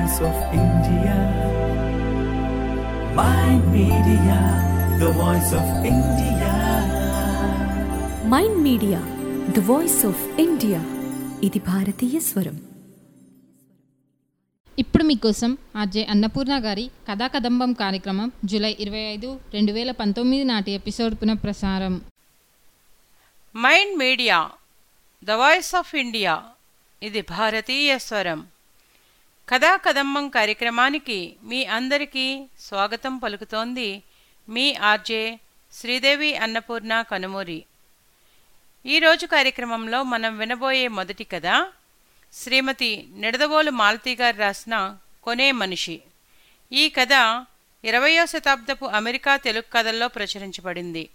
voice of India. Mind Media, the voice of India. Mind Media the voice of India ఇది భారతీయ స్వరం ఇప్పుడు మీకోసం ఆర్జే అన్నపూర్ణ గారి కథా కదంబం కార్యక్రమం జూలై ఇరవై ఐదు రెండు వేల పంతొమ్మిది నాటి ఎపిసోడ్ పునఃప్రసారం Mind Media the voice of India ఇది భారతీయ స్వరం కథా కదంబం కార్యక్రమానికి మీ అందరికీ స్వాగతం పలుకుతోంది మీ ఆర్జే శ్రీదేవి అన్నపూర్ణ కనుమూరి ఈరోజు కార్యక్రమంలో మనం వినబోయే మొదటి కథ శ్రీమతి నిడదవోలు మాలతి గారు రాసిన కొనే మనిషి ఈ కథ ఇరవయో శతాబ్దపు అమెరికా తెలుగు కథల్లో ప్రచురించబడింది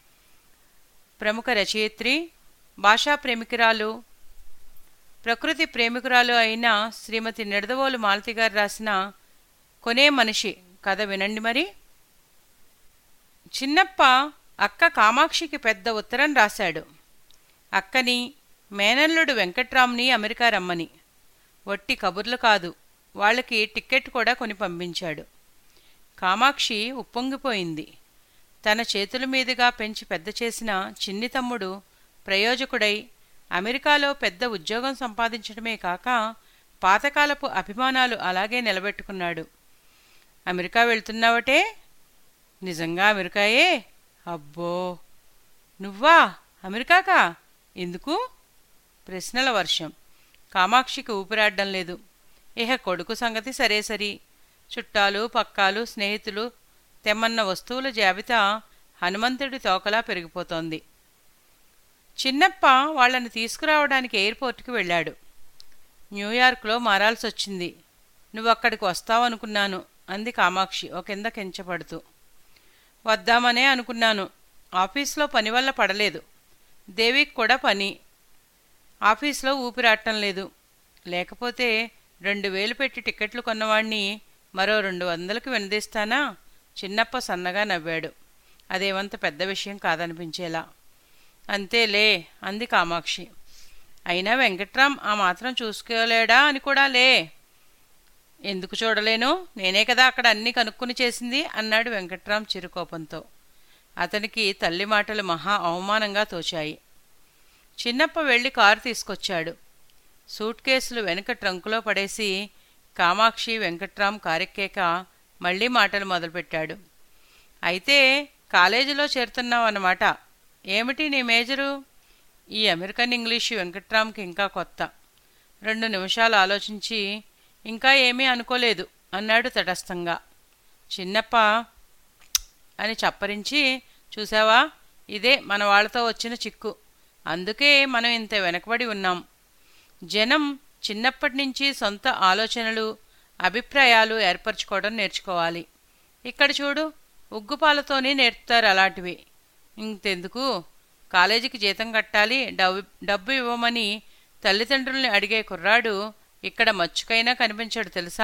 ప్రముఖ రచయిత్రి భాషా ప్రేమికురాలు ప్రకృతి ప్రేమికురాలు అయిన శ్రీమతి నిడదవోలు మాలతి గారు రాసిన కొనే మనిషి కథ వినండి మరి చిన్నప్ప అక్క కామాక్షికి పెద్ద ఉత్తరం రాశాడు అక్కని మేనల్లుడు వెంకట్రామ్ని అమెరికా రమ్మని వట్టి కబుర్లు కాదు వాళ్ళకి టిక్కెట్ కూడా కొని పంపించాడు కామాక్షి ఉప్పొంగిపోయింది తన చేతుల మీదుగా పెంచి పెద్ద చేసిన చిన్ని తమ్ముడు ప్రయోజకుడై అమెరికాలో పెద్ద ఉద్యోగం సంపాదించడమే కాక పాతకాలపు అభిమానాలు అలాగే నిలబెట్టుకున్నాడు అమెరికా వెళ్తున్నావటే నిజంగా అమెరికాయే అబ్బో నువ్వా అమెరికాకా ఎందుకు ప్రశ్నల వర్షం కామాక్షికి ఊపిరాడడం లేదు ఇహ కొడుకు సంగతి సరే సరి చుట్టాలు పక్కాలు స్నేహితులు తెమ్మన్న వస్తువుల జాబితా హనుమంతుడి తోకలా పెరిగిపోతోంది చిన్నప్ప వాళ్ళని తీసుకురావడానికి ఎయిర్పోర్ట్కి వెళ్ళాడు న్యూయార్క్లో మారాల్సొచ్చింది నువ్వక్కడికి వస్తావనుకున్నాను అంది కామాక్షి ఒక కింద కించపడుతూ వద్దామనే అనుకున్నాను ఆఫీస్లో పని వల్ల పడలేదు దేవికి కూడా పని ఆఫీస్లో ఊపిరాటం లేదు లేకపోతే రెండు వేలు పెట్టి టికెట్లు కొన్నవాణ్ణి మరో రెండు వందలకు వినదీస్తానా చిన్నప్ప సన్నగా నవ్వాడు అదేమంత పెద్ద విషయం కాదనిపించేలా అంతేలే అంది కామాక్షి అయినా వెంకట్రామ్ ఆ మాత్రం చూసుకోలేడా అని కూడా లే ఎందుకు చూడలేను నేనే కదా అక్కడ అన్నీ కనుక్కుని చేసింది అన్నాడు వెంకట్రామ్ చిరుకోపంతో అతనికి తల్లి మాటలు మహా అవమానంగా తోచాయి చిన్నప్ప వెళ్ళి కారు తీసుకొచ్చాడు సూట్ కేసులు వెనుక ట్రంకులో పడేసి కామాక్షి వెంకట్రామ్ కారెక్కాక మళ్ళీ మాటలు మొదలుపెట్టాడు అయితే కాలేజీలో చేరుతున్నావు అన్నమాట ఏమిటి నీ మేజరు ఈ అమెరికన్ ఇంగ్లీషు వెంకట్రామ్కి ఇంకా కొత్త రెండు నిమిషాలు ఆలోచించి ఇంకా ఏమీ అనుకోలేదు అన్నాడు తటస్థంగా చిన్నప్ప అని చప్పరించి చూసావా ఇదే మన వాళ్ళతో వచ్చిన చిక్కు అందుకే మనం ఇంత వెనకబడి ఉన్నాం జనం చిన్నప్పటి నుంచి సొంత ఆలోచనలు అభిప్రాయాలు ఏర్పరచుకోవడం నేర్చుకోవాలి ఇక్కడ చూడు ఉగ్గుపాలతోనే నేర్పుతారు అలాంటివి ఇంతెందుకు కాలేజీకి జీతం కట్టాలి డబ్బు డబ్బు ఇవ్వమని తల్లిదండ్రుల్ని అడిగే కుర్రాడు ఇక్కడ మచ్చుకైనా కనిపించాడు తెలుసా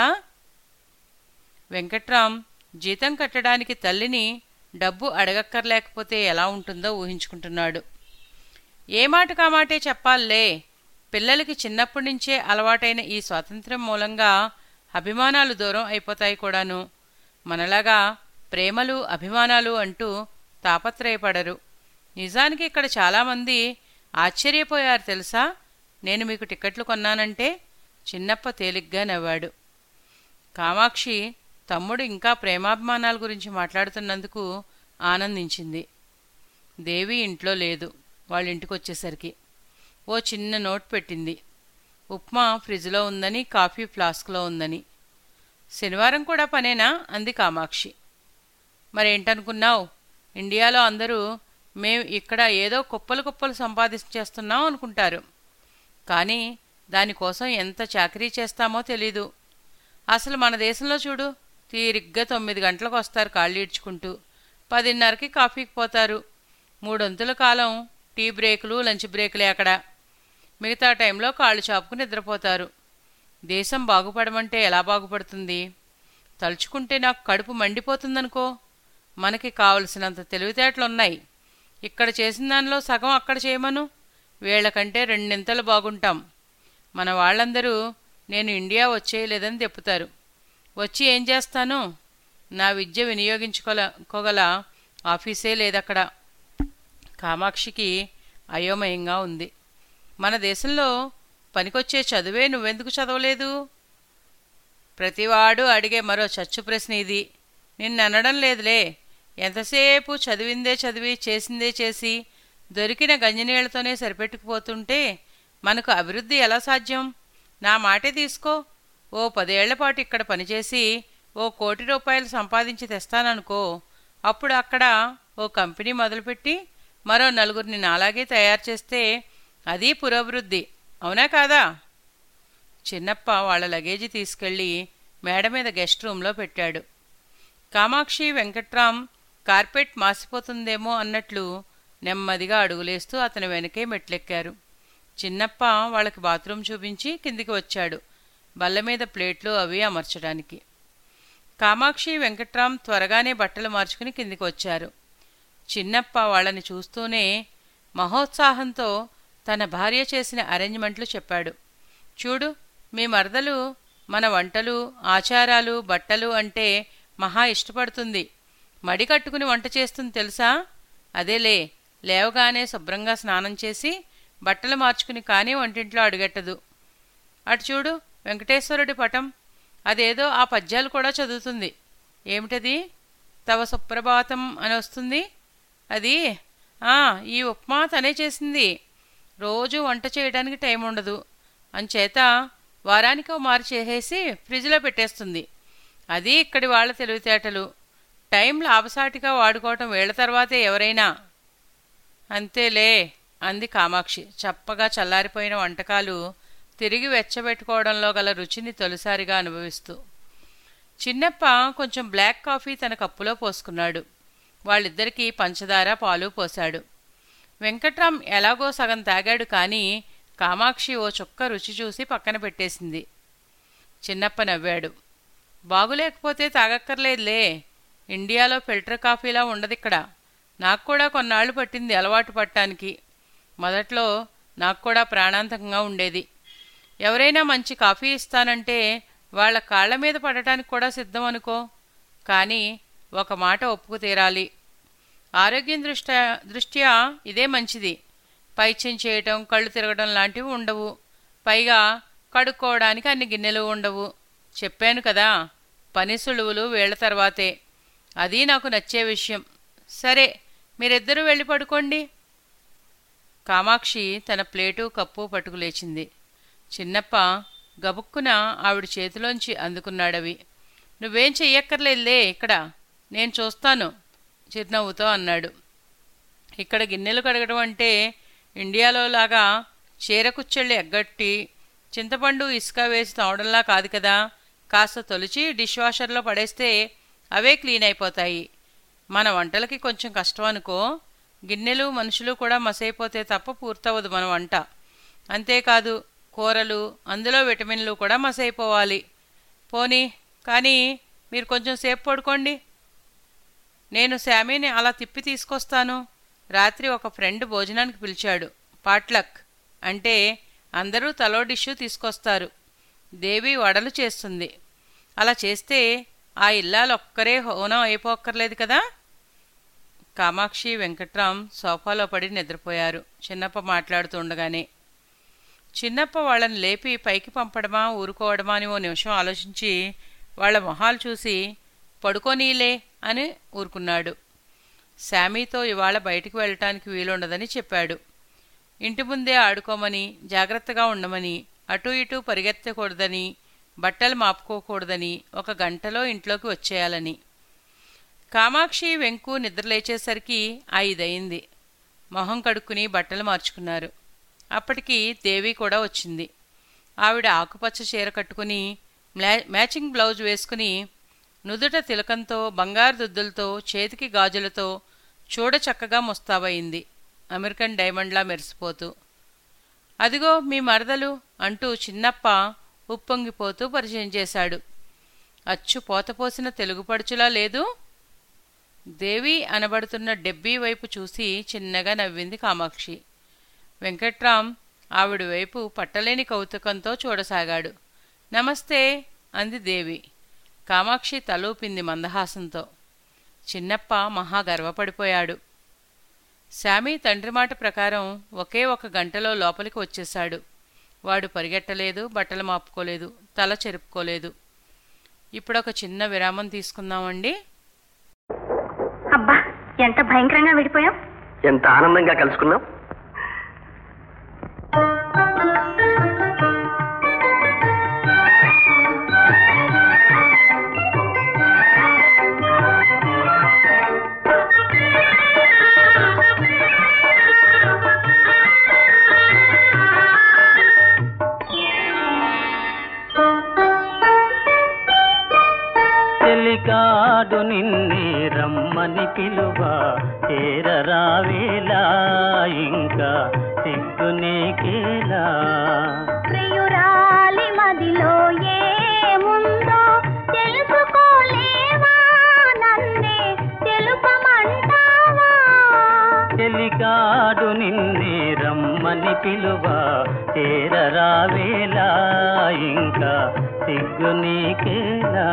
వెంకట్రామ్ జీతం కట్టడానికి తల్లిని డబ్బు అడగక్కర్లేకపోతే ఎలా ఉంటుందో ఊహించుకుంటున్నాడు ఏ మాట కామాటే చెప్పాలే పిల్లలకి చిన్నప్పటి నుంచే అలవాటైన ఈ స్వాతంత్ర్యం మూలంగా అభిమానాలు దూరం అయిపోతాయి కూడాను మనలాగా ప్రేమలు అభిమానాలు అంటూ తాపత్రయపడరు నిజానికి ఇక్కడ చాలామంది ఆశ్చర్యపోయారు తెలుసా నేను మీకు టికెట్లు కొన్నానంటే చిన్నప్ప తేలిగ్గా నవ్వాడు కామాక్షి తమ్ముడు ఇంకా ప్రేమాభిమానాల గురించి మాట్లాడుతున్నందుకు ఆనందించింది దేవి ఇంట్లో లేదు వాళ్ళ ఇంటికి వచ్చేసరికి ఓ చిన్న నోట్ పెట్టింది ఉప్మా ఫ్రిడ్జ్లో ఉందని కాఫీ ఫ్లాస్క్లో ఉందని శనివారం కూడా పనేనా అంది కామాక్షి మరేంటనుకున్నావు ఇండియాలో అందరూ మేం ఇక్కడ ఏదో కుప్పలు కుప్పలు సంపాదించేస్తున్నాం అనుకుంటారు కానీ దానికోసం ఎంత చాకరీ చేస్తామో తెలీదు అసలు మన దేశంలో చూడు తీరిగ్గా తొమ్మిది గంటలకు వస్తారు కాళ్ళు ఈడ్చుకుంటూ పదిన్నరకి కాఫీకి పోతారు మూడొంతుల కాలం టీ బ్రేకులు లంచ్ బ్రేకులే అక్కడ మిగతా టైంలో కాళ్ళు చాపుకుని నిద్రపోతారు దేశం బాగుపడమంటే ఎలా బాగుపడుతుంది తలుచుకుంటే నాకు కడుపు మండిపోతుందనుకో మనకి కావలసినంత తెలివితేటలున్నాయి ఇక్కడ చేసిన దానిలో సగం అక్కడ చేయమను వీళ్ళకంటే రెండింతలు బాగుంటాం మన వాళ్ళందరూ నేను ఇండియా వచ్చేయలేదని తెప్పుతారు వచ్చి ఏం చేస్తాను నా విద్య వినియోగించుకోల కోగల ఆఫీసే లేదక్కడ కామాక్షికి అయోమయంగా ఉంది మన దేశంలో పనికొచ్చే చదువే నువ్వెందుకు చదవలేదు ప్రతివాడు అడిగే మరో చచ్చు ప్రశ్న ఇది నిన్ననడం లేదులే ఎంతసేపు చదివిందే చదివి చేసిందే చేసి దొరికిన గంజినీళ్లతోనే సరిపెట్టుకుపోతుంటే మనకు అభివృద్ధి ఎలా సాధ్యం నా మాటే తీసుకో ఓ పదేళ్ల పాటు ఇక్కడ పనిచేసి ఓ కోటి రూపాయలు సంపాదించి తెస్తాననుకో అప్పుడు అక్కడ ఓ కంపెనీ మొదలుపెట్టి మరో నలుగురిని నాలాగే తయారు చేస్తే అది పురోభివృద్ధి అవునా కాదా చిన్నప్ప వాళ్ళ లగేజీ తీసుకెళ్లి మేడ మీద గెస్ట్ రూంలో పెట్టాడు కామాక్షి వెంకట్రాం కార్పెట్ మాసిపోతుందేమో అన్నట్లు నెమ్మదిగా అడుగులేస్తూ అతని వెనకే మెట్లెక్కారు చిన్నప్ప వాళ్ళకి బాత్రూమ్ చూపించి కిందికి వచ్చాడు బల్ల మీద ప్లేట్లు అవి అమర్చడానికి కామాక్షి వెంకట్రాం త్వరగానే బట్టలు మార్చుకుని కిందికి వచ్చారు చిన్నప్ప వాళ్ళని చూస్తూనే మహోత్సాహంతో తన భార్య చేసిన అరేంజ్మెంట్లు చెప్పాడు చూడు మీ మరదలు మన వంటలు ఆచారాలు బట్టలు అంటే మహా ఇష్టపడుతుంది మడి కట్టుకుని వంట చేస్తుంది తెలుసా అదేలే లేవగానే శుభ్రంగా స్నానం చేసి బట్టలు మార్చుకుని కానీ వంటింట్లో అడుగెట్టదు అటు చూడు వెంకటేశ్వరుడి పటం అదేదో ఆ పద్యాలు కూడా చదువుతుంది ఏమిటది తవ సుప్రభాతం అని వస్తుంది అది ఆ ఈ ఉప్మా తనే చేసింది రోజు వంట చేయడానికి టైం ఉండదు అంచేత వారానికి ఓ మారు చేసేసి ఫ్రిడ్జ్లో పెట్టేస్తుంది అది ఇక్కడి వాళ్ళ తెలివితేటలు టైం లాభసాటిగా వాడుకోవటం వేళ్ల తర్వాతే ఎవరైనా అంతేలే అంది కామాక్షి చప్పగా చల్లారిపోయిన వంటకాలు తిరిగి వెచ్చబెట్టుకోవడంలో గల రుచిని తొలిసారిగా అనుభవిస్తూ చిన్నప్ప కొంచెం బ్లాక్ కాఫీ తన కప్పులో పోసుకున్నాడు వాళ్ళిద్దరికీ పంచదార పాలు పోశాడు వెంకట్రాం ఎలాగో సగం తాగాడు కానీ కామాక్షి ఓ చుక్క రుచి చూసి పక్కన పెట్టేసింది చిన్నప్ప నవ్వాడు బాగులేకపోతే తాగక్కర్లేదులే ఇండియాలో ఫిల్టర్ కాఫీలా ఉండదిక్కడ నాకు కూడా కొన్నాళ్ళు పట్టింది అలవాటు పట్టడానికి మొదట్లో నాకు కూడా ప్రాణాంతకంగా ఉండేది ఎవరైనా మంచి కాఫీ ఇస్తానంటే వాళ్ళ కాళ్ల మీద పడటానికి కూడా సిద్ధం అనుకో కానీ ఒక మాట ఒప్పుకు తీరాలి ఆరోగ్యం దృష్ట్యా దృష్ట్యా ఇదే మంచిది పైత్యం చేయటం కళ్ళు తిరగడం లాంటివి ఉండవు పైగా కడుక్కోవడానికి అన్ని గిన్నెలు ఉండవు చెప్పాను కదా పని సులువులు వేళ్ల తర్వాతే అది నాకు నచ్చే విషయం సరే మీరిద్దరూ వెళ్ళి పడుకోండి కామాక్షి తన ప్లేటు కప్పు పట్టుకు లేచింది చిన్నప్ప గబుక్కున ఆవిడ చేతిలోంచి అందుకున్నాడవి నువ్వేం చెయ్యక్కర్లేదులే ఇక్కడ నేను చూస్తాను చిరునవ్వుతో అన్నాడు ఇక్కడ గిన్నెలు కడగడం అంటే ఇండియాలో లాగా చీర కుచ్చెళ్ళి ఎగ్గట్టి చింతపండు ఇసుక వేసి తవడంలా కాదు కదా కాస్త తొలిచి డిష్ వాషర్లో పడేస్తే అవే క్లీన్ అయిపోతాయి మన వంటలకి కొంచెం కష్టం అనుకో గిన్నెలు మనుషులు కూడా మసైపోతే తప్ప పూర్తవదు మన వంట అంతేకాదు కూరలు అందులో విటమిన్లు కూడా మసైపోవాలి పోనీ కానీ మీరు కొంచెం సేపు పడుకోండి నేను శామీని అలా తిప్పి తీసుకొస్తాను రాత్రి ఒక ఫ్రెండ్ భోజనానికి పిలిచాడు పాట్లక్ అంటే అందరూ తలో డిష్యూ తీసుకొస్తారు దేవి వడలు చేస్తుంది అలా చేస్తే ఆ ఇల్లాలు ఒక్కరే హోనం అయిపోక్కర్లేదు కదా కామాక్షి వెంకట్రాం సోఫాలో పడి నిద్రపోయారు చిన్నప్ప మాట్లాడుతూ ఉండగానే చిన్నప్ప వాళ్ళని లేపి పైకి పంపడమా ఊరుకోవడమా అని ఓ నిమిషం ఆలోచించి వాళ్ళ మొహాలు చూసి పడుకోనీలే అని ఊరుకున్నాడు శామీతో ఇవాళ బయటికి వెళ్ళటానికి వీలుండదని చెప్పాడు ఇంటి ముందే ఆడుకోమని జాగ్రత్తగా ఉండమని అటూ ఇటూ పరిగెత్తకూడదని బట్టలు మాపుకోకూడదని ఒక గంటలో ఇంట్లోకి వచ్చేయాలని కామాక్షి వెంకు నిద్రలేచేసరికి ఐదయింది మొహం కడుక్కుని బట్టలు మార్చుకున్నారు అప్పటికి దేవి కూడా వచ్చింది ఆవిడ ఆకుపచ్చ చీర కట్టుకుని మ్లా- మ్యాచింగ్ బ్లౌజ్ వేసుకుని నుదుట తిలకంతో బంగారు దుద్దులతో చేతికి గాజులతో చూడ చక్కగా ముస్తాబయింది అమెరికన్ డైమండ్లా మెరిసిపోతూ అదిగో మీ మరదలు అంటూ చిన్నప్ప ఉప్పొంగిపోతూ పరిచయం చేశాడు అచ్చు పోతపోసిన తెలుగు పడుచులా లేదు దేవి అనబడుతున్న డెబ్బీ వైపు చూసి చిన్నగా నవ్వింది కామాక్షి వెంకట్రాం ఆవిడ వైపు పట్టలేని కౌతుకంతో చూడసాగాడు నమస్తే అంది దేవి కామాక్షి తలూపింది మందహాసంతో చిన్నప్ప మహా గర్వపడిపోయాడు శామీ తండ్రి మాట ప్రకారం ఒకే ఒక గంటలో లోపలికి వచ్చేశాడు వాడు పరిగెట్టలేదు బట్టలు మాపుకోలేదు తల చెరుపుకోలేదు ఇప్పుడొక చిన్న విరామం తీసుకుందామండి అబ్బా ఎంత భయంకరంగా విడిపోయాం ఎంత ఆనందంగా కలుసుకున్నాం చెలికాడు నిన్నే రమ్మని పిలువ చేరరావేలా ఇంకా సిగ్గు నీకేలా ప్రియురాలి మదిలో ఏముందో తెలుసుకోలేవా నన్నే తెలుపమంటావా చెలికాడు నిన్నే రమ్మని పిలువ చేరరావేలా ఇంకా సిగ్గు నీకేలా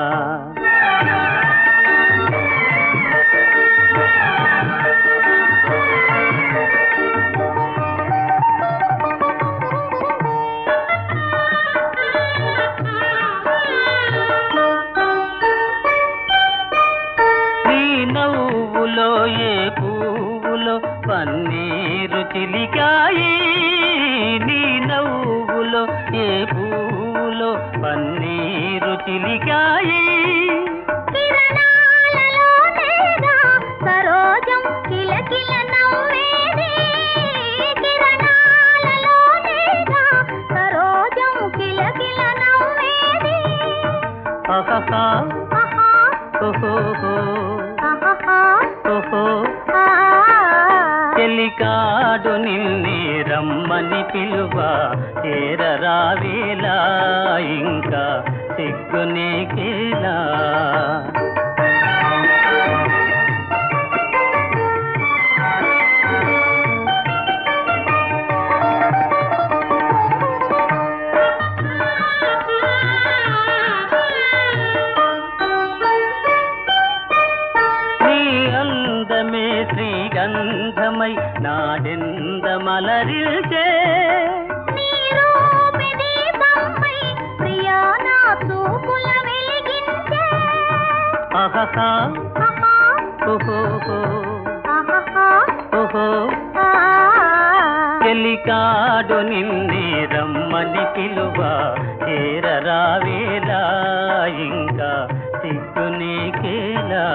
నీ నవ్వులో ఏ పువ్వులో పన్నీరు చిలికాయి నీ నవ్వులో ఏ పువ్వులో పన్నీరు చిలికాయి కిరణాలలో తేగా సరోజం కిలకిల నవ్వేది కిరణాలలో తేగా సరోజం కిలకిల నవ్వేది అహహా ఆహా ఓహోహో ఆహా ఓహో ఆ చెలికాడు నిన్నే రమ్మని పిలువ చేరరావేలా ఇంకా సిగ్గు నీకేలా నీ అందమే శ్రీగంధమై నాడెందమలరిల్చే నీరు దీపంపై ప్రియా నా చూపుల వెలిగించే అహహా ఆహా ఓహోహో ఆహా ఓహో ఆ చెలికాడు నిన్నే రమ్మని పిలువ చేరరావేలా ఇంకా సిగ్గు నీకేలా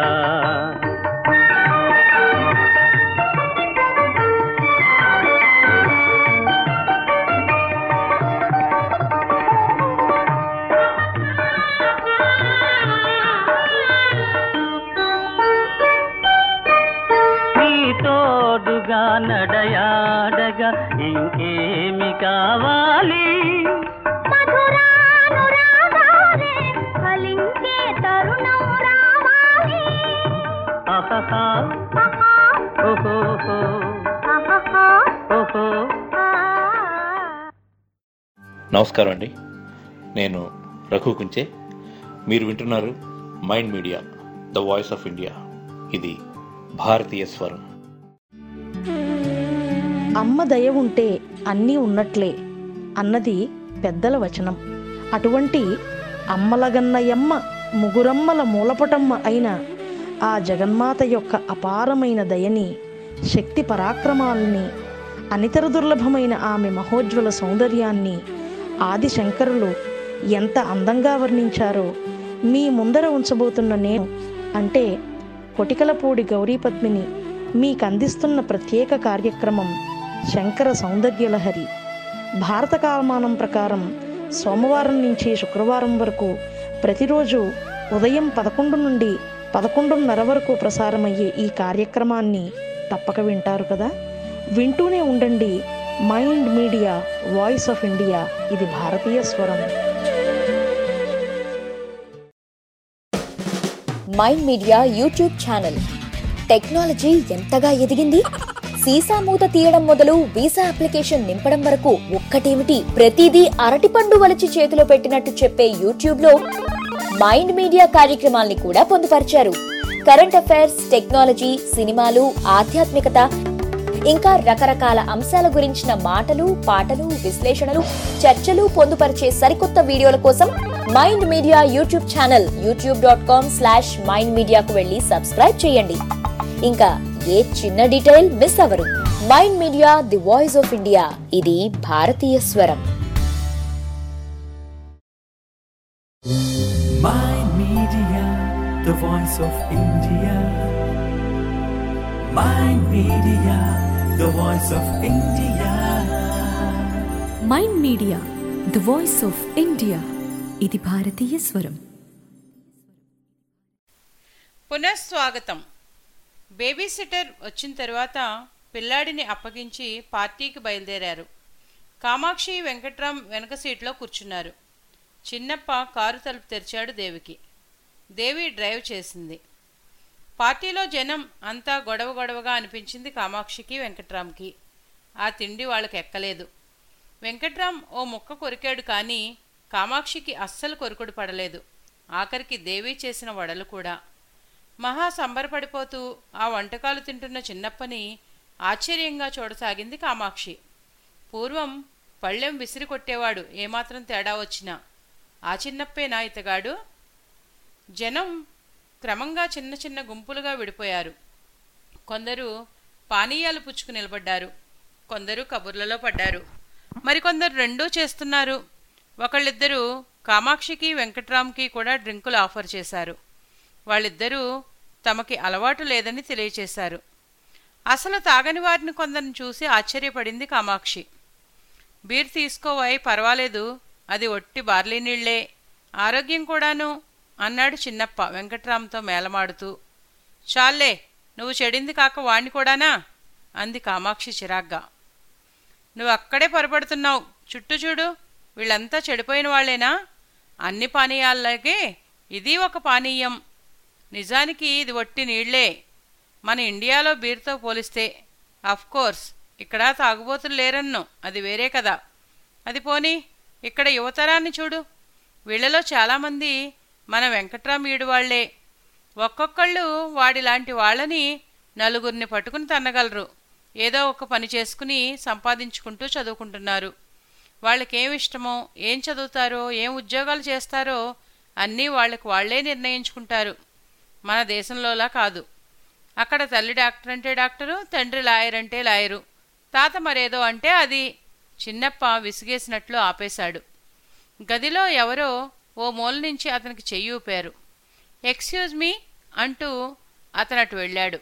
నీ తోడుగా నడయాడగా ఇంకేమి కావాలి మధురానురాగాలే ఫలించే తరుణం రావాలి అహహా ఆహా ఓహోహో ఆహా ఓహో ఆ నమస్కారం అండి నేను రఘు కుంచే మీరు వింటున్నారు Mind Media the voice of India ఇది భారతీయ స్వరం అమ్మ దయ ఉంటే అన్నీ ఉన్నట్లే అన్నది పెద్దల వచనం అటువంటి అమ్మలగన్నయమ్మ ముగురమ్మల మూలపటమ్మ అయిన ఆ జగన్మాత యొక్క అపారమైన దయని శక్తి పరాక్రమాలని అనితర దుర్లభమైన ఆమె మహోజ్వల సౌందర్యాన్ని ఆది శంకరులు ఎంత అందంగా వర్ణించారో మీ ముందర ఉంచబోతున్న నేను అంటే కొటికలపూడి గౌరీపద్మిని మీకు అందిస్తున్న ప్రత్యేక కార్యక్రమం శంకర సౌందర్యలహరి భారత కాలమానం ప్రకారం సోమవారం నుంచి శుక్రవారం వరకు ప్రతిరోజు ఉదయం పదకొండు నుండి పదకొండున్నర వరకు ప్రసారమయ్యే ఈ కార్యక్రమాన్ని తప్పక వింటారు కదా వింటూనే ఉండండి Mind Media voice of India ఇది భారతీయ స్వరం Mind Media YouTube channel technology ఎంతగా ఎదిగింది సీసా మూత తీయడం మొదలు వీసా అప్లికేషన్ నింపడం వరకు ఒక్కటేమిటి ప్రతిదీ అరటిపండు వలిచి చేతిలో పెట్టినట్టు చెప్పే యూట్యూబ్ లో మైండ్ మీడియా కార్యక్రమాల్ని కూడా పొందుపరిచారు కరెంట్ అఫైర్స్ టెక్నాలజీ సినిమాలు ఆధ్యాత్మికత ఇంకా రకరకాల అంశాల గురించిన మాటలు పాటలు విశ్లేషణలు చర్చలు పొందుపరిచే సరికొత్త వీడియోల కోసం Mind Media YouTube channel YouTube dot com slash Mind మీడియాకు వెళ్ళి సబ్స్క్రైబ్ చేయండి ఇంకా ఏ చిన్న డీటెయిల్ మిస్ అవ్వరు Mind Media the voice of India ఇది భారతీయ స్వరం Mind Media, the voice of India. Mind Media, the voice of India. Mind Media the voice of India ఇది భారతీయ స్వరం పునఃస్వాగతం బేబీ సిటర్ వచ్చిన తర్వాత పిల్లాడిని అప్పగించి పార్టీకి బయలుదేరారు కామాక్షి వెంకట్రామ్ వెనక సీట్లో కూర్చున్నారు చిన్నప్ప కారు తలుపు తెరిచాడు దేవికి దేవి డ్రైవ్ చేసింది పార్టీలో జనం అంతా గొడవ గొడవగా అనిపించింది కామాక్షికి వెంకట్రామ్కి ఆ తిండి వాళ్ళకి ఎక్కలేదు వెంకట్రామ్ ఓ ముక్క కొరికాడు కానీ కామాక్షికి అస్సలు కొరుకుడు పడలేదు ఆఖరికి దేవి చేసిన వడలు కూడా మహా సంబరపడిపోతూ ఆ వంటకాలు తింటున్న చిన్నప్పని ఆశ్చర్యంగా చూడసాగింది కామాక్షి పూర్వం పళ్ళెం విసిరి కొట్టేవాడు ఏమాత్రం తేడా వచ్చినా ఆ చిన్నప్పేనా ఇతగాడు జనం క్రమంగా చిన్న చిన్న గుంపులుగా విడిపోయారు కొందరు పానీయాలు పుచ్చుకు నిలబడ్డారు కొందరు కబుర్లలో పడ్డారు మరికొందరు రెండూ చేస్తున్నారు ఒకళ్ళిద్దరూ కామాక్షికి వెంకట్రామ్కి కూడా డ్రింకులు ఆఫర్ చేశారు వాళ్ళిద్దరూ తమకి అలవాటు లేదని తెలియచేశారు అసలు తాగని వారిని కొందరిని చూసి ఆశ్చర్యపడింది కామాక్షి బీర్ తీసుకోవాయి పర్వాలేదు అది ఒట్టి బార్లీ నీళ్లే ఆరోగ్యం కూడాను అన్నాడు చిన్నప్ప వెంకట్రామ్తో మేలమాడుతూ చాలే నువ్వు చెడింది కాక వాణ్ణి కూడానా అంది కామాక్షి చిరాగ్గా నువ్వు అక్కడే పొరపడుతున్నావు చుట్టూ చూడు వీళ్ళంతా చెడిపోయిన వాళ్ళేనా అన్ని పానీయాల్లాగే ఇది ఒక పానీయం నిజానికి ఇది ఒట్టి నీళ్లే మన ఇండియాలో బీర్తో పోలిస్తే కోర్స్ ఇక్కడ తాగుబోతులు లేరన్ను అది వేరే కదా అది పోని ఇక్కడ యువతరాన్ని చూడు వీళ్ళలో చాలామంది మన వెంకట్రామీయుడు వాళ్లే ఒక్కొక్కళ్ళు వాడిలాంటి వాళ్ళని నలుగురిని పట్టుకుని తన్నగలరు ఏదో ఒక పని చేసుకుని సంపాదించుకుంటూ చదువుకుంటున్నారు వాళ్ళకేం ఇష్టమో ఏం చదువుతారో ఏం ఉద్యోగాలు చేస్తారో అన్నీ వాళ్ళకి వాళ్లే నిర్ణయించుకుంటారు మన దేశంలోలా కాదు అక్కడ తల్లి డాక్టర్ అంటే డాక్టరు తండ్రి లాయర్ అంటే లాయరు తాత మరేదో అంటే అది చిన్నప్ప విసిగేసినట్లు ఆపేశాడు గదిలో ఎవరో ఓ మూల నుంచి అతనికి చెయ్యి ఊపారు ఎక్స్క్యూజ్ మీ అంటూ అతను అటు వెళ్ళాడు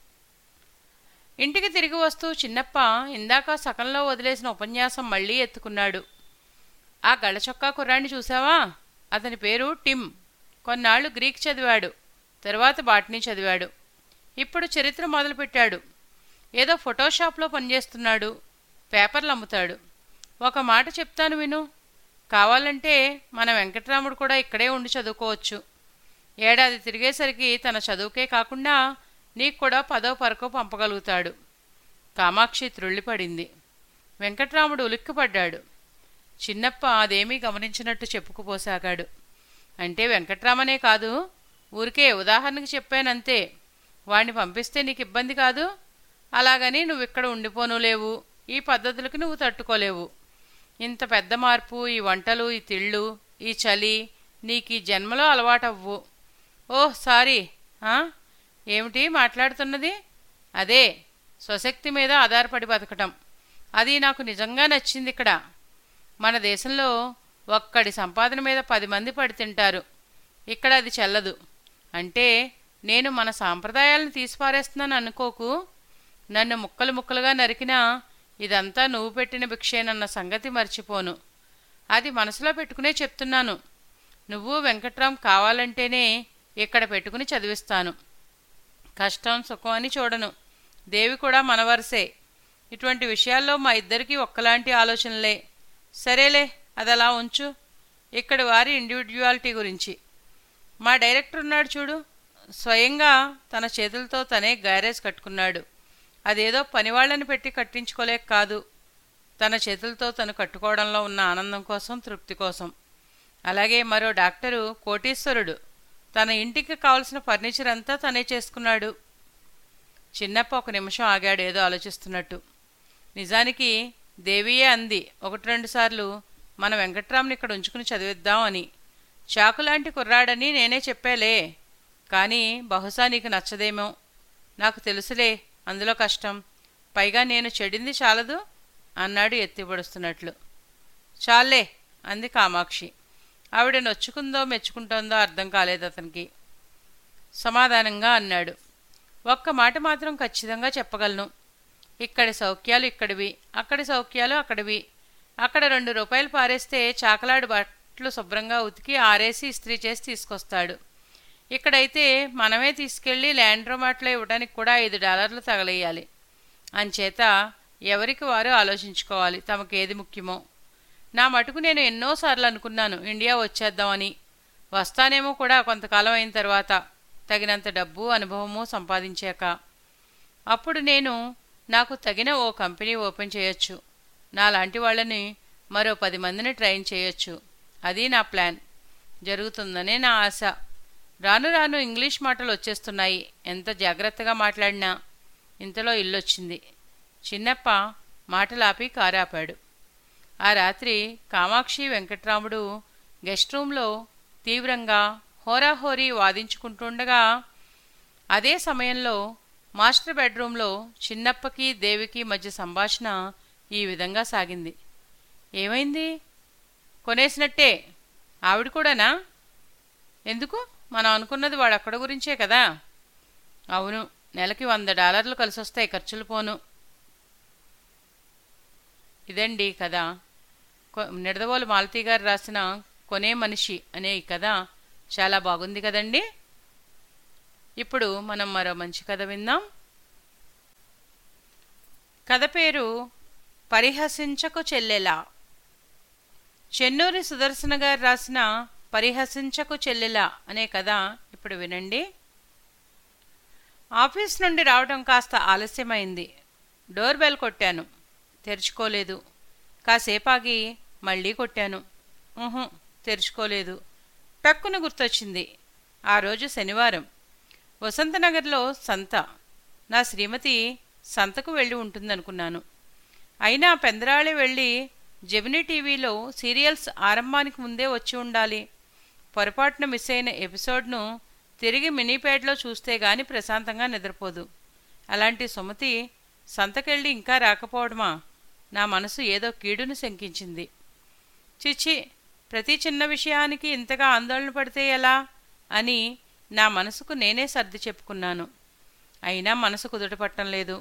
ఇంటికి తిరిగి వస్తూ చిన్నప్ప ఇందాక సకంలో వదిలేసిన ఉపన్యాసం మళ్ళీ ఎత్తుకున్నాడు ఆ గళ్ళచొక్కా కుర్రాన్ని చూసావా అతని పేరు టిమ్ కొన్నాళ్ళు గ్రీక్ చదివాడు తర్వాత బాటనీ చదివాడు ఇప్పుడు చరిత్ర మొదలుపెట్టాడు ఏదో ఫోటోషాప్లో పనిచేస్తున్నాడు పేపర్లు అమ్ముతాడు ఒక మాట చెప్తాను విను కావాలంటే మన వెంకటరాముడు కూడా ఇక్కడే ఉండి చదువుకోవచ్చు ఏడాది తిరిగేసరికి తన చదువుకే కాకుండా నీకు కూడా పదో పరకో పంపగలుగుతాడు కామాక్షి త్రుళ్ళిపడింది వెంకట్రాముడు ఉలిక్కిపడ్డాడు చిన్నప్ప అదేమీ గమనించినట్టు చెప్పుకుపోసాగాడు అంటే వెంకట్రామనే కాదు ఊరికే ఉదాహరణకి చెప్పానంతే వాణ్ణి పంపిస్తే నీకు ఇబ్బంది కాదు అలాగని నువ్వు ఇక్కడ ఉండిపోను లేవు ఈ పద్ధతులకి నువ్వు తట్టుకోలేవు ఇంత పెద్ద మార్పు ఈ వంటలు ఈ తిళ్ళు ఈ చలి నీకు ఈ జన్మలో అలవాటవ్వు ఓహ్ సారీ ఆ? ఏమిటి మాట్లాడుతున్నది అదే స్వశక్తి మీద ఆధారపడి బతకటం అది నాకు నిజంగా నచ్చింది ఇక్కడ మన దేశంలో ఒక్కడి సంపాదన మీద పది మంది పడి తింటారు ఇక్కడ అది చెల్లదు అంటే నేను మన సాంప్రదాయాలను తీసిపారేస్తున్నాను అనుకోకు నన్ను ముక్కలు ముక్కలుగా నరికినా ఇదంతా నువ్వు పెట్టిన భిక్షేనన్న సంగతి మర్చిపోను అది మనసులో పెట్టుకునే చెప్తున్నాను నువ్వు వెంకట్రామ్ కావాలంటేనే ఇక్కడ పెట్టుకుని చదివిస్తాను కష్టం సుఖం అని చూడను దేవి కూడా మన వరసే ఇటువంటి విషయాల్లో మా ఇద్దరికీ ఒక్కలాంటి ఆలోచనలే సరేలే అది అలా ఉంచు ఇక్కడి వారి ఇండివిడ్యువాలిటీ గురించి మా డైరెక్టర్ ఉన్నాడు చూడు స్వయంగా తన చేతులతో తనే గ్యారేజ్ కట్టుకున్నాడు అదేదో పనివాళ్ళని పెట్టి కట్టించుకోలేక కాదు తన చేతులతో తను కట్టుకోవడంలో ఉన్న ఆనందం కోసం తృప్తి కోసం అలాగే మరో డాక్టరు కోటీశ్వరుడు తన ఇంటికి కావలసిన ఫర్నిచర్ అంతా తనే చేసుకున్నాడు చిన్నప్ప ఒక నిమిషం ఆగాడు ఏదో ఆలోచిస్తున్నట్టు నిజానికి దేవియే అంది ఒకటి రెండు సార్లు మన వెంకట్రామ్ని ఇక్కడ ఉంచుకుని చదివిద్దాం అని చాకులాంటి కుర్రాడని నేనే చెప్పాలే కానీ బహుశా నీకు నచ్చదేమో నాకు తెలుసులే అందులో కష్టం పైగా నేను చెడింది చాలదు అన్నాడు ఎత్తిపడుస్తున్నట్లు చాలే అంది కామాక్షి ఆవిడ నొచ్చుకుందో మెచ్చుకుంటోందో అర్థం కాలేదు అతనికి సమాధానంగా అన్నాడు ఒక్క మాట మాత్రం ఖచ్చితంగా చెప్పగలను ఇక్కడి సౌఖ్యాలు ఇక్కడివి అక్కడి సౌఖ్యాలు అక్కడివి అక్కడ రెండు రూపాయలు పారేస్తే చాకలాడు బట్టలు శుభ్రంగా ఉతికి ఆరేసి ఇస్త్రీ చేసి తీసుకొస్తాడు ఇక్కడైతే మనమే తీసుకెళ్లి ల్యాండ్రోమాట్లో ఇవ్వడానికి కూడా ఐదు డాలర్లు తగలేయాలి అంచేత ఎవరికి వారు ఆలోచించుకోవాలి తమకేది ముఖ్యమో నా మటుకు నేను ఎన్నోసార్లు అనుకున్నాను ఇండియా వచ్చేద్దామని వస్తానేమో కూడా కొంతకాలం అయిన తర్వాత తగినంత డబ్బు అనుభవము సంపాదించాక అప్పుడు నేను నాకు తగిన ఓ కంపెనీ ఓపెన్ చేయొచ్చు నాలాంటి వాళ్ళని మరో పది మందిని ట్రైన్ చేయొచ్చు అది నా ప్లాన్ జరుగుతుందనే నా ఆశ రాను రాను ఇంగ్లీష్ మాటలు వచ్చేస్తున్నాయి ఎంత జాగ్రత్తగా మాట్లాడినా ఇంతలో ఇల్లొచ్చింది చిన్నప్ప మాటలాపి కారాపాడు ఆ రాత్రి కామాక్షి వెంకట్రాముడు గెస్ట్ రూంలో తీవ్రంగా హోరాహోరీ వాదించుకుంటుండగా అదే సమయంలో మాస్టర్ బెడ్రూంలో చిన్నప్పకి దేవికి మధ్య సంభాషణ ఈ విధంగా సాగింది ఏమైంది కొనేసినట్టే ఆవిడ కూడానా ఎందుకు మనం అనుకున్నది వాడు అక్కడ గురించే కదా అవును నెలకి వంద డాలర్లు కలిసొస్తాయి ఖర్చులు పోను ఇదండి కథ కొ- నిడదవోలు మాలతీ గారు రాసిన కొనే మనిషి అనే ఈ కథ చాలా బాగుంది కదండి ఇప్పుడు మనం మరో మంచి కథ విందాం కథ పేరు పరిహసించకు చెల్లెలా చెన్నూరి సుదర్శన గారు రాసిన పరిహసించకు చెల్లెలా అనే కథ ఇప్పుడు వినండి ఆఫీస్ నుండి రావడం కాస్త ఆలస్యమైంది డోర్ బెల్ కొట్టాను తెరుచుకోలేదు కాసేపాగి మళ్ళీ కొట్టాను ఊహు తెరుచుకోలేదు టక్కున గుర్తొచ్చింది ఆ రోజు శనివారం వసంతనగర్లో సంత నా శ్రీమతి సంతకు వెళ్ళి ఉంటుందనుకున్నాను అయినా పెందరాళి వెళ్ళి జెమినీ టీవీలో సీరియల్స్ ఆరంభానికి ముందే వచ్చి ఉండాలి పొరపాటున మిస్ అయిన ఎపిసోడ్ను తిరిగి మినీపేడ్లో చూస్తే గాని ప్రశాంతంగా నిద్రపోదు అలాంటి సుమతి సంతకెళ్ళి ఇంకా రాకపోవడమా నా మనసు ఏదో కీడును శంకించింది చిచ్చి ప్రతి చిన్న విషయానికి ఇంతగా ఆందోళన పడితే ఎలా అని నా మనసుకు నేనే సర్ది చెప్పుకున్నాను అయినా మనసు కుదుటపట్టం లేదు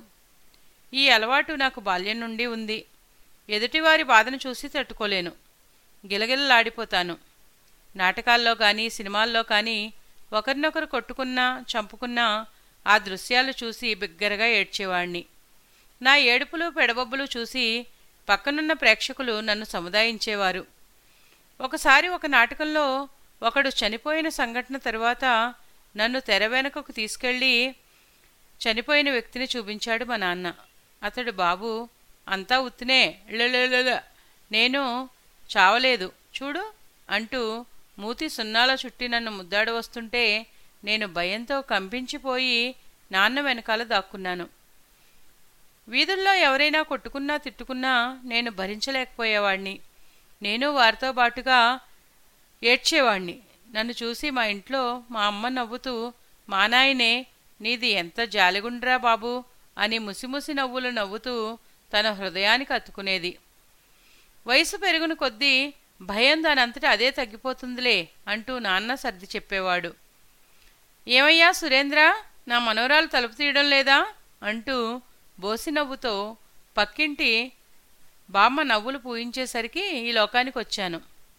ఈ అలవాటు నాకు బాల్యం నుండి ఉంది ఎదుటివారి బాధను చూసి తట్టుకోలేను గిలగిలలాడిపోతాను నాటకాల్లో కానీ సినిమాల్లో కానీ ఒకరినొకరు కొట్టుకున్నా చంపుకున్నా ఆ దృశ్యాలు చూసి బిగ్గరగా ఏడ్చేవాణ్ణి నా ఏడుపులు పెడబొబ్బులు చూసి పక్కనున్న ప్రేక్షకులు నన్ను సముదాయించేవారు ఒకసారి ఒక నాటకంలో ఒకడు చనిపోయిన సంఘటన తరువాత నన్ను తెర వెనుకకు తీసుకెళ్ళి చనిపోయిన వ్యక్తిని చూపించాడు మా నాన్న అతడు బాబు అంతా ఉత్తినే లలలల. నేను చావలేదు చూడు అంటూ మూతి సున్నాల చుట్టి నన్ను ముద్దాడు వస్తుంటే నేను భయంతో కంపించిపోయి నాన్న వెనకాల దాక్కున్నాను వీధుల్లో ఎవరైనా కొట్టుకున్నా తిట్టుకున్నా నేను భరించలేకపోయేవాణ్ణి నేను వారితో పాటుగా ఏడ్చేవాణ్ణి నన్ను చూసి మా ఇంట్లో మా అమ్మ నవ్వుతూ మా నాయనే నీది ఎంత జాలిగుండ్రా బాబు అని ముసిముసి నవ్వులు నవ్వుతూ తన హృదయానికి అత్తుకునేది వయసు పెరుగున కొద్దీ భయం దానంతట అదే తగ్గిపోతుందిలే అంటూ నాన్న సర్ది చెప్పేవాడు ఏమయ్యా సురేంద్ర నా మనవరాలు తలుపు తీయడం లేదా అంటూ బోసి నవ్వుతో పక్కింటి బామ్మ నవ్వులు పూయించేసరికి ఈ లోకానికి వచ్చాను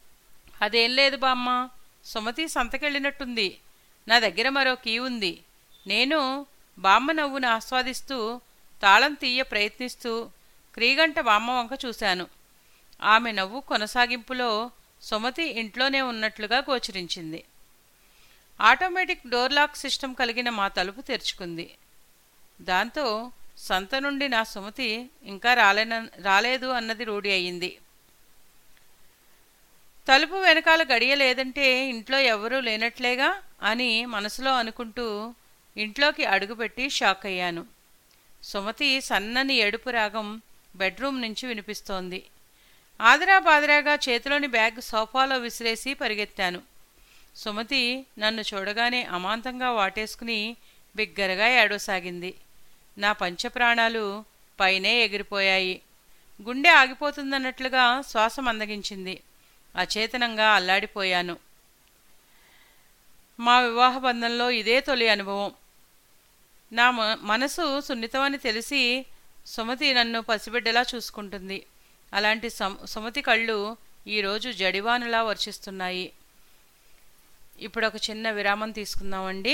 అదేం లేదు బామ్మ సుమతి సంతకెళ్ళినట్టుంది నా దగ్గర మరో కీ ఉంది నేను బామ్మ నవ్వును ఆస్వాదిస్తూ తాళం తీయ ప్రయత్నిస్తూ క్రీగంట బామ్మ వంక చూశాను ఆమె నవ్వు కొనసాగింపులో సుమతి ఇంట్లోనే ఉన్నట్లుగా గోచరించింది ఆటోమేటిక్ డోర్ లాక్ సిస్టమ్ కలిగిన మా తలుపు తెరుచుకుంది దాంతో సంత నుండి నా సుమతి ఇంకా రాలేన రాలేదు అన్నది రూఢి అయింది తలుపు వెనకాల గడియ లేదంటే ఇంట్లో ఎవరూ లేనట్లేగా అని మనసులో అనుకుంటూ ఇంట్లోకి అడుగుపెట్టి షాక్ అయ్యాను సుమతి సన్నని ఎడుపు రాగం బెడ్రూమ్ నుంచి వినిపిస్తోంది ఆదరా బాదరాగా చేతిలోని బ్యాగ్ సోఫాలో విసిరేసి పరిగెత్తాను సుమతి నన్ను చూడగానే అమాంతంగా వాటేసుకుని బిగ్గరగా ఏడవసాగింది నా పంచప్రాణాలు పైనే ఎగిరిపోయాయి గుండె ఆగిపోతుందన్నట్లుగా శ్వాస మందగించింది అచేతనంగా అల్లాడిపోయాను మా వివాహ బంధంలో ఇదే తొలి అనుభవం నా మ- మనసు సున్నితమని తెలిసి సుమతి నన్ను పసిబిడ్డలా చూసుకుంటుంది అలాంటి సం సుమతి కళ్ళు ఈరోజు జడివానులా వర్షిస్తున్నాయి ఇప్పుడు ఒక చిన్న విరామం తీసుకుందామండి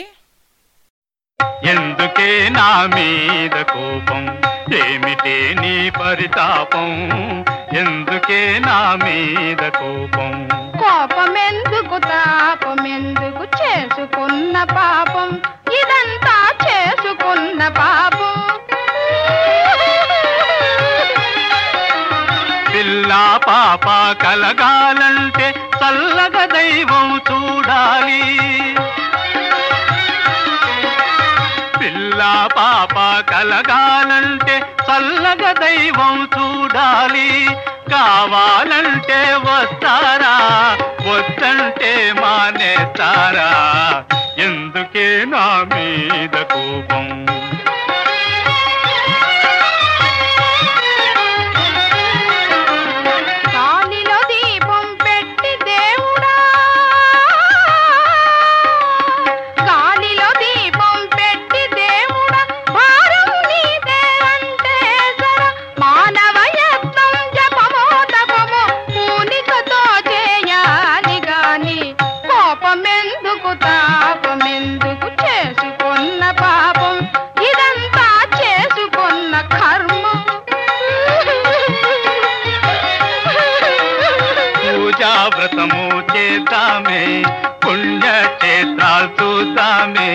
ఎందుకే నా మీద కోపం ఏమిటే నీ పరితాపం ఎందుకే నా మీద కోపం కోపమెందుకు తాపమెందుకు చేసుకున్న పాపం ఇదంతా చేసుకున్న పాపం పిల్ల పాప కలగాలంటే చల్లగా దైవం చూడాలి పిల్ల పాప కలగాలంటే చల్లగా దైవం చూడాలి కావాలంటే వస్తారా వద్దంటే మానేస్తారా ఎందుకే నా మీద కోపం గాలిలో దీపం పెట్టి దేవుడా గాలిలో దీపం పెట్టి దేవుడా భారం నీదే అంటే జర మానవ యత్నం జపమో తపమో పూనికతో చేయాలి గాని కోపమెందుకు తాపమెందుకు చేసుకున్న పాపం ఇదంతా చేసుకున్న కర్మం పూజా వ్రతము చేద్దామే పుణ్యక్షేత్రాలు చూద్దామే